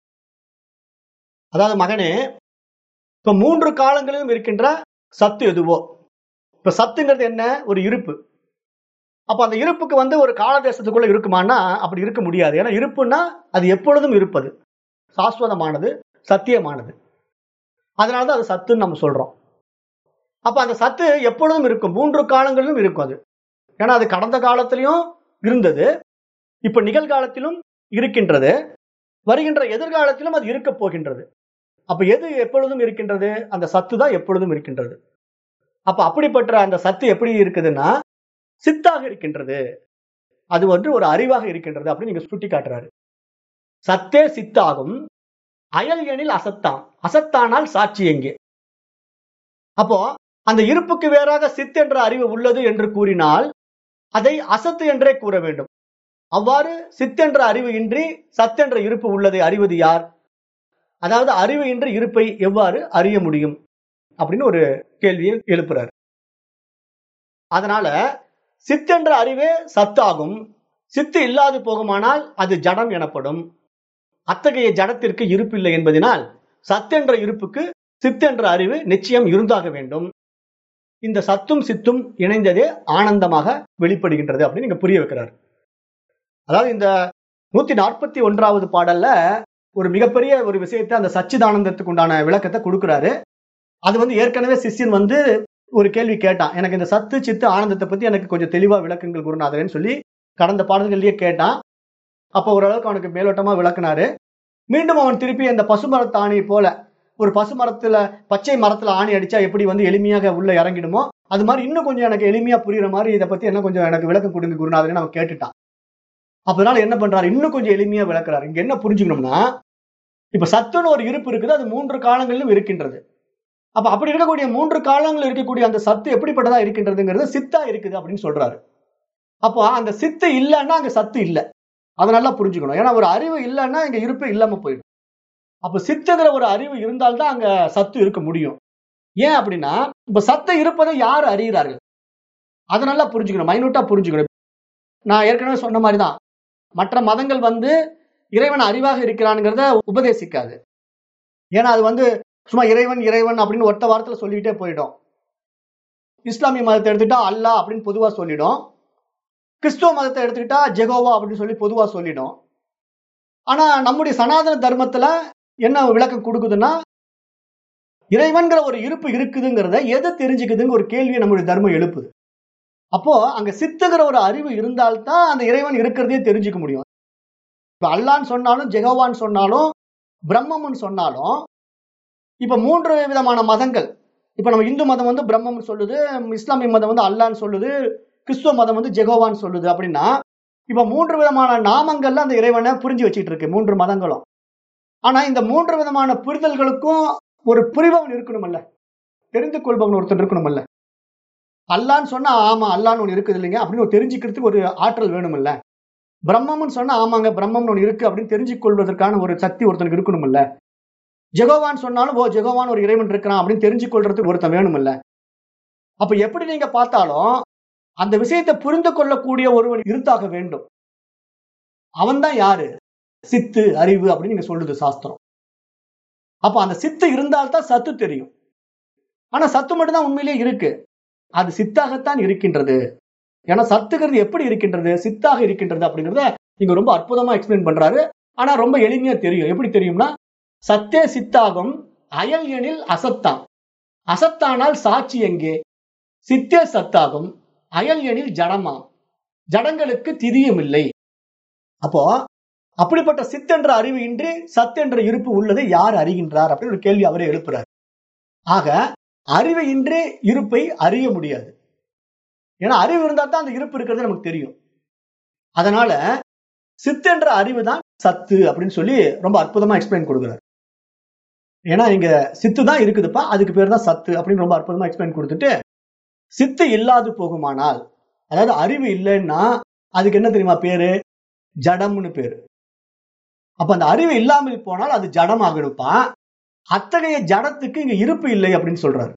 அதாவது மகனே இப்ப மூன்று காலங்களிலும் இருக்கின்ற சத்து எதுவோ இப்ப சத்துங்கிறது என்ன ஒரு இருப்பு அப்ப அந்த இருப்புக்கு வந்து ஒரு கால தேசத்துக்குள்ள இருக்குமானா அப்படி இருக்க முடியாது ஏன்னா இருப்புன்னா அது எப்பொழுதும் இருப்பது சாஸ்வதமானது சத்தியமானது அதனாலதான் அது சத்துன்னு நம்ம சொல்றோம் அப்ப அந்த சத்து எப்பொழுதும் இருக்கும் மூன்று காலங்களிலும் இருக்கும் அது ஏன்னா அது கடந்த காலத்திலையும் இருந்தது இப்ப நிகழ்காலத்திலும் இருக்கின்றது வருகின்ற எதிர்காலத்திலும் அது இருக்க போகின்றது அப்ப எது எப்பொழுதும் இருக்கின்றது அந்த சத்து தான் எப்பொழுதும் இருக்கின்றது அப்ப அப்படிப்பட்ட அந்த சத்து எப்படி இருக்குதுன்னா சித்தாக இருக்கின்றது அது வந்து ஒரு அறிவாக இருக்கின்றது அப்படின்னு நீங்க சுட்டி காட்டுறாரு சத்தே சித்தாகும் அயல் எனில் அசத்தான் அசத்தானால் சாட்சி எங்கே அப்போ அந்த இருப்புக்கு வேறாக சித் என்ற அறிவு உள்ளது என்று கூறினால் அதை அசத்து என்றே கூற வேண்டும் அவ்வாறு சித் என்ற அறிவு இன்றி சத் என்ற இருப்பு உள்ளதை அறிவது யார் அதாவது அறிவு இன்றி இருப்பை எவ்வாறு அறிய முடியும் அப்படின்னு ஒரு கேள்வியை எழுப்புறாரு அதனால சித் என்ற அறிவே சத்தாகும் சித்து இல்லாது போகுமானால் அது ஜடம் எனப்படும் அத்தகைய ஜடத்திற்கு இருப்பில்லை என்பதனால் சத் என்ற இருப்புக்கு சித் என்ற அறிவு நிச்சயம் இருந்தாக வேண்டும் இந்த சத்தும் சித்தும் இணைந்ததே ஆனந்தமாக வெளிப்படுகின்றது அப்படின்னு நீங்க புரிய வைக்கிறார் அதாவது இந்த நூத்தி நாற்பத்தி ஒன்றாவது பாடல்ல ஒரு மிகப்பெரிய ஒரு விஷயத்தை அந்த சச்சிதானந்தத்துக்கு உண்டான விளக்கத்தை கொடுக்கிறாரு அது வந்து ஏற்கனவே சிஷ்யன் வந்து ஒரு கேள்வி கேட்டான் எனக்கு இந்த சத்து சித்து ஆனந்தத்தை பத்தி எனக்கு கொஞ்சம் தெளிவா விளக்குங்கள் குருநாதரேன்னு சொல்லி கடந்த பாடல்கள்லயே கேட்டான் அப்ப ஓரளவுக்கு அவனுக்கு மேலோட்டமா விளக்குனாரு மீண்டும் அவன் திருப்பி அந்த பசுமரத்தாணி போல ஒரு பசு மரத்துல பச்சை மரத்துல ஆணி அடிச்சா எப்படி வந்து எளிமையாக உள்ள இறங்கிடுமோ அது மாதிரி இன்னும் கொஞ்சம் எனக்கு எளிமையா புரியுற மாதிரி இதை பத்தி என்ன கொஞ்சம் எனக்கு விளக்கம் கொடுங்க குருநாதரேன்னு அவன் கேட்டுட்டான் அப்பனால என்ன பண்றாரு இன்னும் கொஞ்சம் எளிமையா விளக்குறாரு இங்க என்ன புரிஞ்சுக்கணும்னா இப்ப சத்துன்னு ஒரு இருப்பு இருக்குது அது மூன்று காலங்களிலும் இருக்கின்றது அப்ப அப்படி இருக்கக்கூடிய மூன்று காலங்கள் இருக்கக்கூடிய அந்த சத்து எப்படிப்பட்டதா இருக்கின்றதுங்கிறது சித்தா இருக்குது அப்படின்னு சொல்றாரு அப்போ அந்த சித்து இல்லைன்னா அங்க சத்து இல்லை அதை நல்லா புரிஞ்சுக்கணும் ஏன்னா ஒரு அறிவு இல்லைன்னா இங்க இருப்பு இல்லாம போயிடும் அப்ப சித்துங்கிற ஒரு அறிவு இருந்தால்தான் அங்க சத்து இருக்க முடியும் ஏன் அப்படின்னா இப்ப சத்து இருப்பதை யார் அறிகிறார்கள் அதை நல்லா புரிஞ்சுக்கணும் மைனூட்டா புரிஞ்சுக்கணும் நான் ஏற்கனவே சொன்ன மாதிரிதான் மற்ற மதங்கள் வந்து இறைவன் அறிவாக இருக்கிறான்ங்கிறத உபதேசிக்காது ஏன்னா அது வந்து சும்மா இறைவன் இறைவன் அப்படின்னு ஒத்த வாரத்துல சொல்லிக்கிட்டே போயிடும் இஸ்லாமிய மதத்தை எடுத்துக்கிட்டா அல்லாஹ் அப்படின்னு பொதுவா சொல்லிடும் கிறிஸ்துவ மதத்தை எடுத்துக்கிட்டா ஜெகோவா அப்படின்னு சொல்லி பொதுவா சொல்லிடும் ஆனா நம்முடைய சனாதன தர்மத்துல என்ன விளக்கம் கொடுக்குதுன்னா இறைவன்கிற ஒரு இருப்பு இருக்குதுங்கிறத எது தெரிஞ்சுக்குதுங்க ஒரு கேள்வியை நம்முடைய தர்மம் எழுப்புது அப்போ அங்க சித்துங்கிற ஒரு அறிவு இருந்தால்தான் அந்த இறைவன் இருக்கிறதே தெரிஞ்சுக்க முடியும் இப்ப அல்லான்னு சொன்னாலும் ஜெகவான்னு சொன்னாலும் பிரம்மம்னு சொன்னாலும் இப்ப மூன்று விதமான மதங்கள் இப்ப நம்ம இந்து மதம் வந்து பிரம்மம்னு சொல்லுது இஸ்லாமிய மதம் வந்து அல்லான்னு சொல்லுது கிறிஸ்துவ மதம் வந்து ஜெகோவான்னு சொல்லுது அப்படின்னா இப்ப மூன்று விதமான நாமங்கள்ல அந்த இறைவனை புரிஞ்சு வச்சுட்டு இருக்கு மூன்று மதங்களும் ஆனா இந்த மூன்று விதமான புரிதல்களுக்கும் ஒரு புரிபவன் இருக்கணுமல்ல தெரிந்து கொள்பவன் ஒருத்தன் இருக்கணுமல்ல அல்லான்னு சொன்னா ஆமா அல்லான்னு ஒண்ணு இருக்குது இல்லைங்க அப்படின்னு ஒரு தெரிஞ்சுக்கிறதுக்கு ஒரு ஆற்றல் வேணுமில்ல பிரம்மம்னு சொன்னா ஆமாங்க பிரம்மம்னு ஒண்ணு இருக்கு அப்படின்னு தெரிஞ்சு கொள்வதற்கான ஒரு சக்தி ஒருத்தனுக்கு இருக்கணுமில்ல ஜெகோவான் சொன்னாலும் ஓ ஜெகோவான் ஒரு இறைவன் இருக்கிறான் அப்படின்னு தெரிஞ்சு கொள்றதுக்கு ஒருத்தன் வேணுமில்ல அப்ப எப்படி நீங்க பார்த்தாலும் அந்த விஷயத்தை புரிந்து கொள்ளக்கூடிய ஒருவன் இருத்தாக வேண்டும் அவன்தான் யாரு சித்து அறிவு அப்படின்னு நீங்க சொல்லுது சாஸ்திரம் அப்ப அந்த சித்து இருந்தால்தான் சத்து தெரியும் ஆனா சத்து மட்டும்தான் உண்மையிலேயே இருக்கு அது சித்தாகத்தான் இருக்கின்றது ஏன்னா சத்துக்கிறது எப்படி இருக்கின்றது சித்தாக இருக்கின்றது அப்படிங்கறத நீங்க ரொம்ப அற்புதமா எக்ஸ்பிளைன் பண்றாரு ஆனா ரொம்ப எளிமையா தெரியும் எப்படி தெரியும்னா சத்தே சித்தாகும் அயல் எனில் அசத்தான் அசத்தானால் சாட்சி எங்கே சித்தே சத்தாகும் அயல் எனில் ஜடமாம் ஜடங்களுக்கு திதியும் இல்லை அப்போ அப்படிப்பட்ட சித் என்ற அறிவு இன்றி சத் என்ற இருப்பு உள்ளதை யார் அறிகின்றார் அப்படின்னு ஒரு கேள்வி அவரே எழுப்புறார் ஆக அறிவு இன்றி இருப்பை அறிய முடியாது ஏன்னா அறிவு இருந்தா தான் அந்த இருப்பு இருக்கிறது நமக்கு தெரியும் அதனால சித் என்ற அறிவு தான் சத்து அப்படின்னு சொல்லி ரொம்ப அற்புதமா எக்ஸ்பிளைன் கொடுக்குறாரு ஏன்னா இங்க சித்து தான் இருக்குதுப்பா அதுக்கு பேர் தான் சத்து அப்படின்னு ரொம்ப அற்புதமா எக்ஸ்பிளைன் கொடுத்துட்டு சித்து இல்லாது போகுமானால் அதாவது அறிவு இல்லைன்னா அதுக்கு என்ன தெரியுமா பேரு ஜடம்னு பேரு அப்ப அந்த அறிவு இல்லாமல் போனால் அது ஜடம் ஆகிடுப்பா அத்தகைய ஜடத்துக்கு இங்க இருப்பு இல்லை அப்படின்னு சொல்றாரு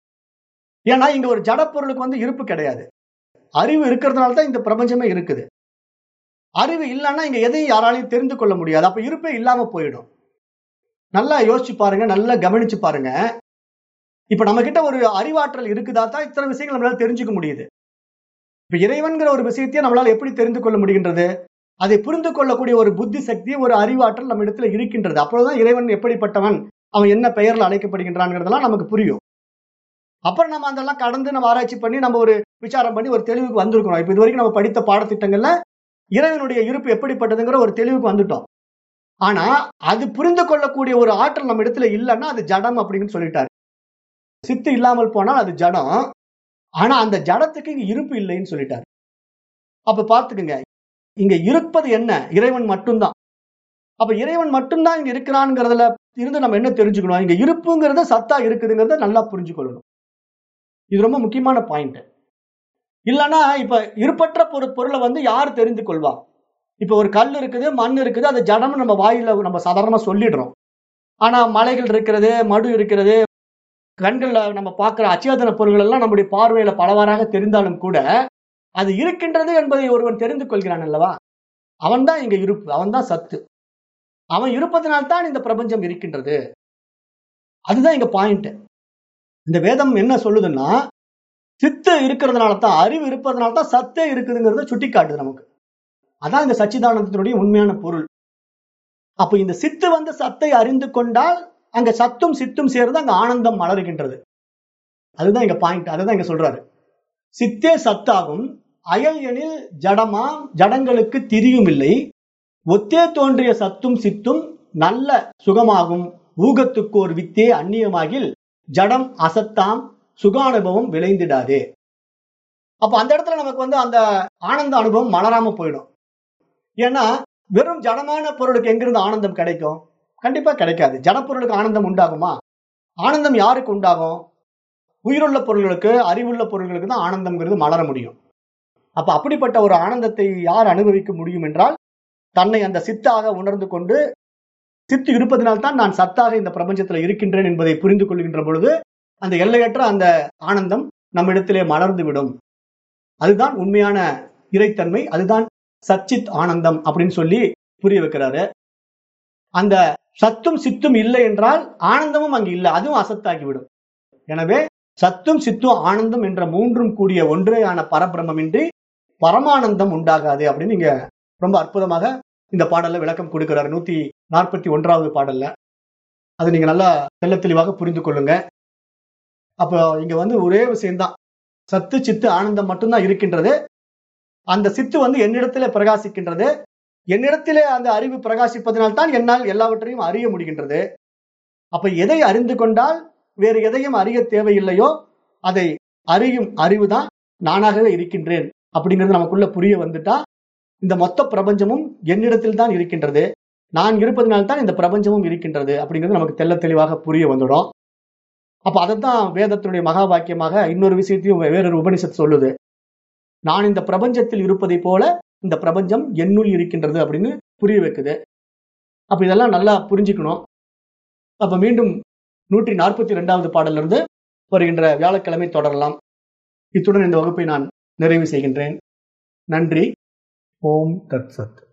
ஏன்னா இங்க ஒரு ஜட பொருளுக்கு வந்து இருப்பு கிடையாது அறிவு இருக்கிறதுனால தான் இந்த பிரபஞ்சமே இருக்குது அறிவு இல்லைன்னா இங்க எதையும் யாராலையும் தெரிந்து கொள்ள முடியாது அப்ப இருப்பே இல்லாம போயிடும் நல்லா யோசிச்சு பாருங்க நல்லா கவனிச்சு பாருங்க இப்ப நம்ம கிட்ட ஒரு அறிவாற்றல் இருக்குதா தான் இத்தனை விஷயங்கள் நம்மளால தெரிஞ்சுக்க முடியுது இப்ப இறைவன்கிற ஒரு விஷயத்தையே நம்மளால எப்படி தெரிந்து கொள்ள முடிகின்றது அதை புரிந்து கொள்ளக்கூடிய ஒரு புத்தி சக்தி ஒரு அறிவாற்றல் நம்ம இடத்துல இருக்கின்றது அப்பொழுதுதான் இறைவன் எப்படிப்பட்டவன் அவன் என்ன பெயர்ல அழைக்கப்படுகின்றான்ங்கிறதெல்லாம் நமக்கு புரியும் அப்புறம் நம்ம அதெல்லாம் கடந்து நம்ம ஆராய்ச்சி பண்ணி நம்ம ஒரு விசாரம் பண்ணி ஒரு தெளிவுக்கு வந்திருக்கிறோம் இப்ப இது வரைக்கும் நம்ம படித்த பாடத்திட்டங்கள்ல இறைவனுடைய இருப்பு எப்படிப்பட்டதுங்கிற ஒரு தெளிவுக்கு வந்துட்டோம் ஆனா அது புரிந்து கொள்ளக்கூடிய ஒரு ஆற்றல் நம்ம இடத்துல இல்லைன்னா அது ஜடம் அப்படின்னு சொல்லிட்டாரு சித்து இல்லாமல் போனால் அது ஜடம் ஆனா அந்த ஜடத்துக்கு இங்க இருப்பு இல்லைன்னு சொல்லிட்டாரு அப்ப பார்த்துக்குங்க இங்க இருப்பது என்ன இறைவன் மட்டும்தான் அப்ப இறைவன் மட்டும்தான் இங்க இருக்கிறான்ங்கிறதுல இருந்து நம்ம என்ன தெரிஞ்சுக்கணும் இங்க இருப்புங்கிறத சத்தா இருக்குதுங்கிறத நல்லா புரிஞ்சுக்கொள்ளணும் இது ரொம்ப முக்கியமான பாயிண்ட் இல்லைன்னா இப்ப இருப்பற்ற பொரு பொருளை வந்து யார் தெரிந்து கொள்வா இப்ப ஒரு கல் இருக்குது மண் இருக்குது அது ஜடம்னு நம்ம வாயில நம்ம சாதாரணமா சொல்லிடுறோம் ஆனா மலைகள் இருக்கிறது மடு இருக்கிறது கண்கள்ல நம்ம பார்க்கிற அச்சேதன பொருள்கள் எல்லாம் நம்முடைய பார்வையில பலவாறாக தெரிந்தாலும் கூட அது இருக்கின்றது என்பதை ஒருவன் தெரிந்து கொள்கிறான் அல்லவா அவன்தான் இங்க இருப்பு அவன்தான் சத்து அவன் இருப்பதனால்தான் இந்த பிரபஞ்சம் இருக்கின்றது அதுதான் இங்க பாயிண்ட் இந்த வேதம் என்ன சொல்லுதுன்னா சித்து இருக்கிறதுனால தான் அறிவு இருப்பதனால தான் சத்தே இருக்குதுங்கிறத சுட்டி காட்டுது நமக்கு அதான் இந்த சச்சிதானந்தத்தினுடைய உண்மையான பொருள் அப்ப இந்த சித்து வந்து சத்தை அறிந்து கொண்டால் அங்க சத்தும் சித்தும் சேர்ந்து அங்க ஆனந்தம் மலருகின்றது அதுதான் இங்க பாயிண்ட் அதுதான் இங்க சொல்றாரு சித்தே சத்தாகும் அயல் எனில் ஜடமாம் ஜடங்களுக்கு திரியும் இல்லை ஒத்தே தோன்றிய சத்தும் சித்தும் நல்ல சுகமாகும் ஊகத்துக்கு ஒரு வித்தே அந்நியமாகில் ஜடம் அசத்தாம் சுகானுபவம் விளைந்திடாதே அப்ப அந்த இடத்துல நமக்கு வந்து அந்த ஆனந்த அனுபவம் மலராம போயிடும் ஏன்னா வெறும் ஜடமான பொருளுக்கு எங்கிருந்து ஆனந்தம் கிடைக்கும் கண்டிப்பா கிடைக்காது ஜடப்பொருளுக்கு ஆனந்தம் உண்டாகுமா ஆனந்தம் யாருக்கு உண்டாகும் உயிருள்ள பொருள்களுக்கு அறிவுள்ள பொருள்களுக்கு தான் ஆனந்தம்ங்கிறது மலர முடியும் அப்ப அப்படிப்பட்ட ஒரு ஆனந்தத்தை யார் அனுபவிக்க முடியும் என்றால் தன்னை அந்த சித்தாக உணர்ந்து கொண்டு சித்து இருப்பதனால்தான் நான் சத்தாக இந்த பிரபஞ்சத்துல இருக்கின்றேன் என்பதை புரிந்து கொள்கின்ற பொழுது அந்த எல்லையற்ற அந்த ஆனந்தம் நம்மிடத்திலே மலர்ந்து விடும் அதுதான் உண்மையான இறைத்தன்மை அதுதான் சச்சித் ஆனந்தம் அப்படின்னு சொல்லி புரிய வைக்கிறாரு அந்த சத்தும் சித்தும் இல்லை என்றால் ஆனந்தமும் அங்கு இல்லை அதுவும் அசத்தாகிவிடும் எனவே சத்தும் சித்தும் ஆனந்தம் என்ற மூன்றும் கூடிய ஒன்றேயான பரபிரமின்றி பரமானந்தம் உண்டாகாது அப்படின்னு நீங்க ரொம்ப அற்புதமாக இந்த பாடல்ல விளக்கம் கொடுக்கிறாரு நூத்தி நாற்பத்தி ஒன்றாவது பாடல்ல அது நீங்க நல்லா தெள்ள தெளிவாக புரிந்து கொள்ளுங்க அப்போ இங்க வந்து ஒரே விஷயம்தான் சத்து சித்து ஆனந்தம் மட்டும்தான் இருக்கின்றது அந்த சித்து வந்து என்னிடத்திலே பிரகாசிக்கின்றது என்னிடத்திலே அந்த அறிவு பிரகாசிப்பதனால்தான் என்னால் எல்லாவற்றையும் அறிய முடிகின்றது அப்ப எதை அறிந்து கொண்டால் வேறு எதையும் அறிய தேவையில்லையோ அதை அறியும் அறிவுதான் நானாகவே இருக்கின்றேன் அப்படிங்கிறது நமக்குள்ள புரிய வந்துட்டா இந்த மொத்த பிரபஞ்சமும் என்னிடத்தில் தான் இருக்கின்றது நான் இருப்பதனால்தான் இந்த பிரபஞ்சமும் இருக்கின்றது அப்படிங்கிறது நமக்கு தெள்ள தெளிவாக புரிய வந்துடும் அப்ப அதைத்தான் வேதத்தினுடைய மகா வாக்கியமாக இன்னொரு விஷயத்தையும் வேறொரு உபனிஷத் சொல்லுது நான் இந்த பிரபஞ்சத்தில் இருப்பதை போல இந்த பிரபஞ்சம் என்னுள் இருக்கின்றது அப்படின்னு புரிய வைக்குது அப்ப இதெல்லாம் நல்லா புரிஞ்சுக்கணும் அப்ப மீண்டும் நூற்றி நாற்பத்தி ரெண்டாவது பாடல்ல இருந்து வருகின்ற வியாழக்கிழமை தொடரலாம் இத்துடன் இந்த வகுப்பை நான் நிறைவு செய்கின்றேன் நன்றி ஓம் தத் சத்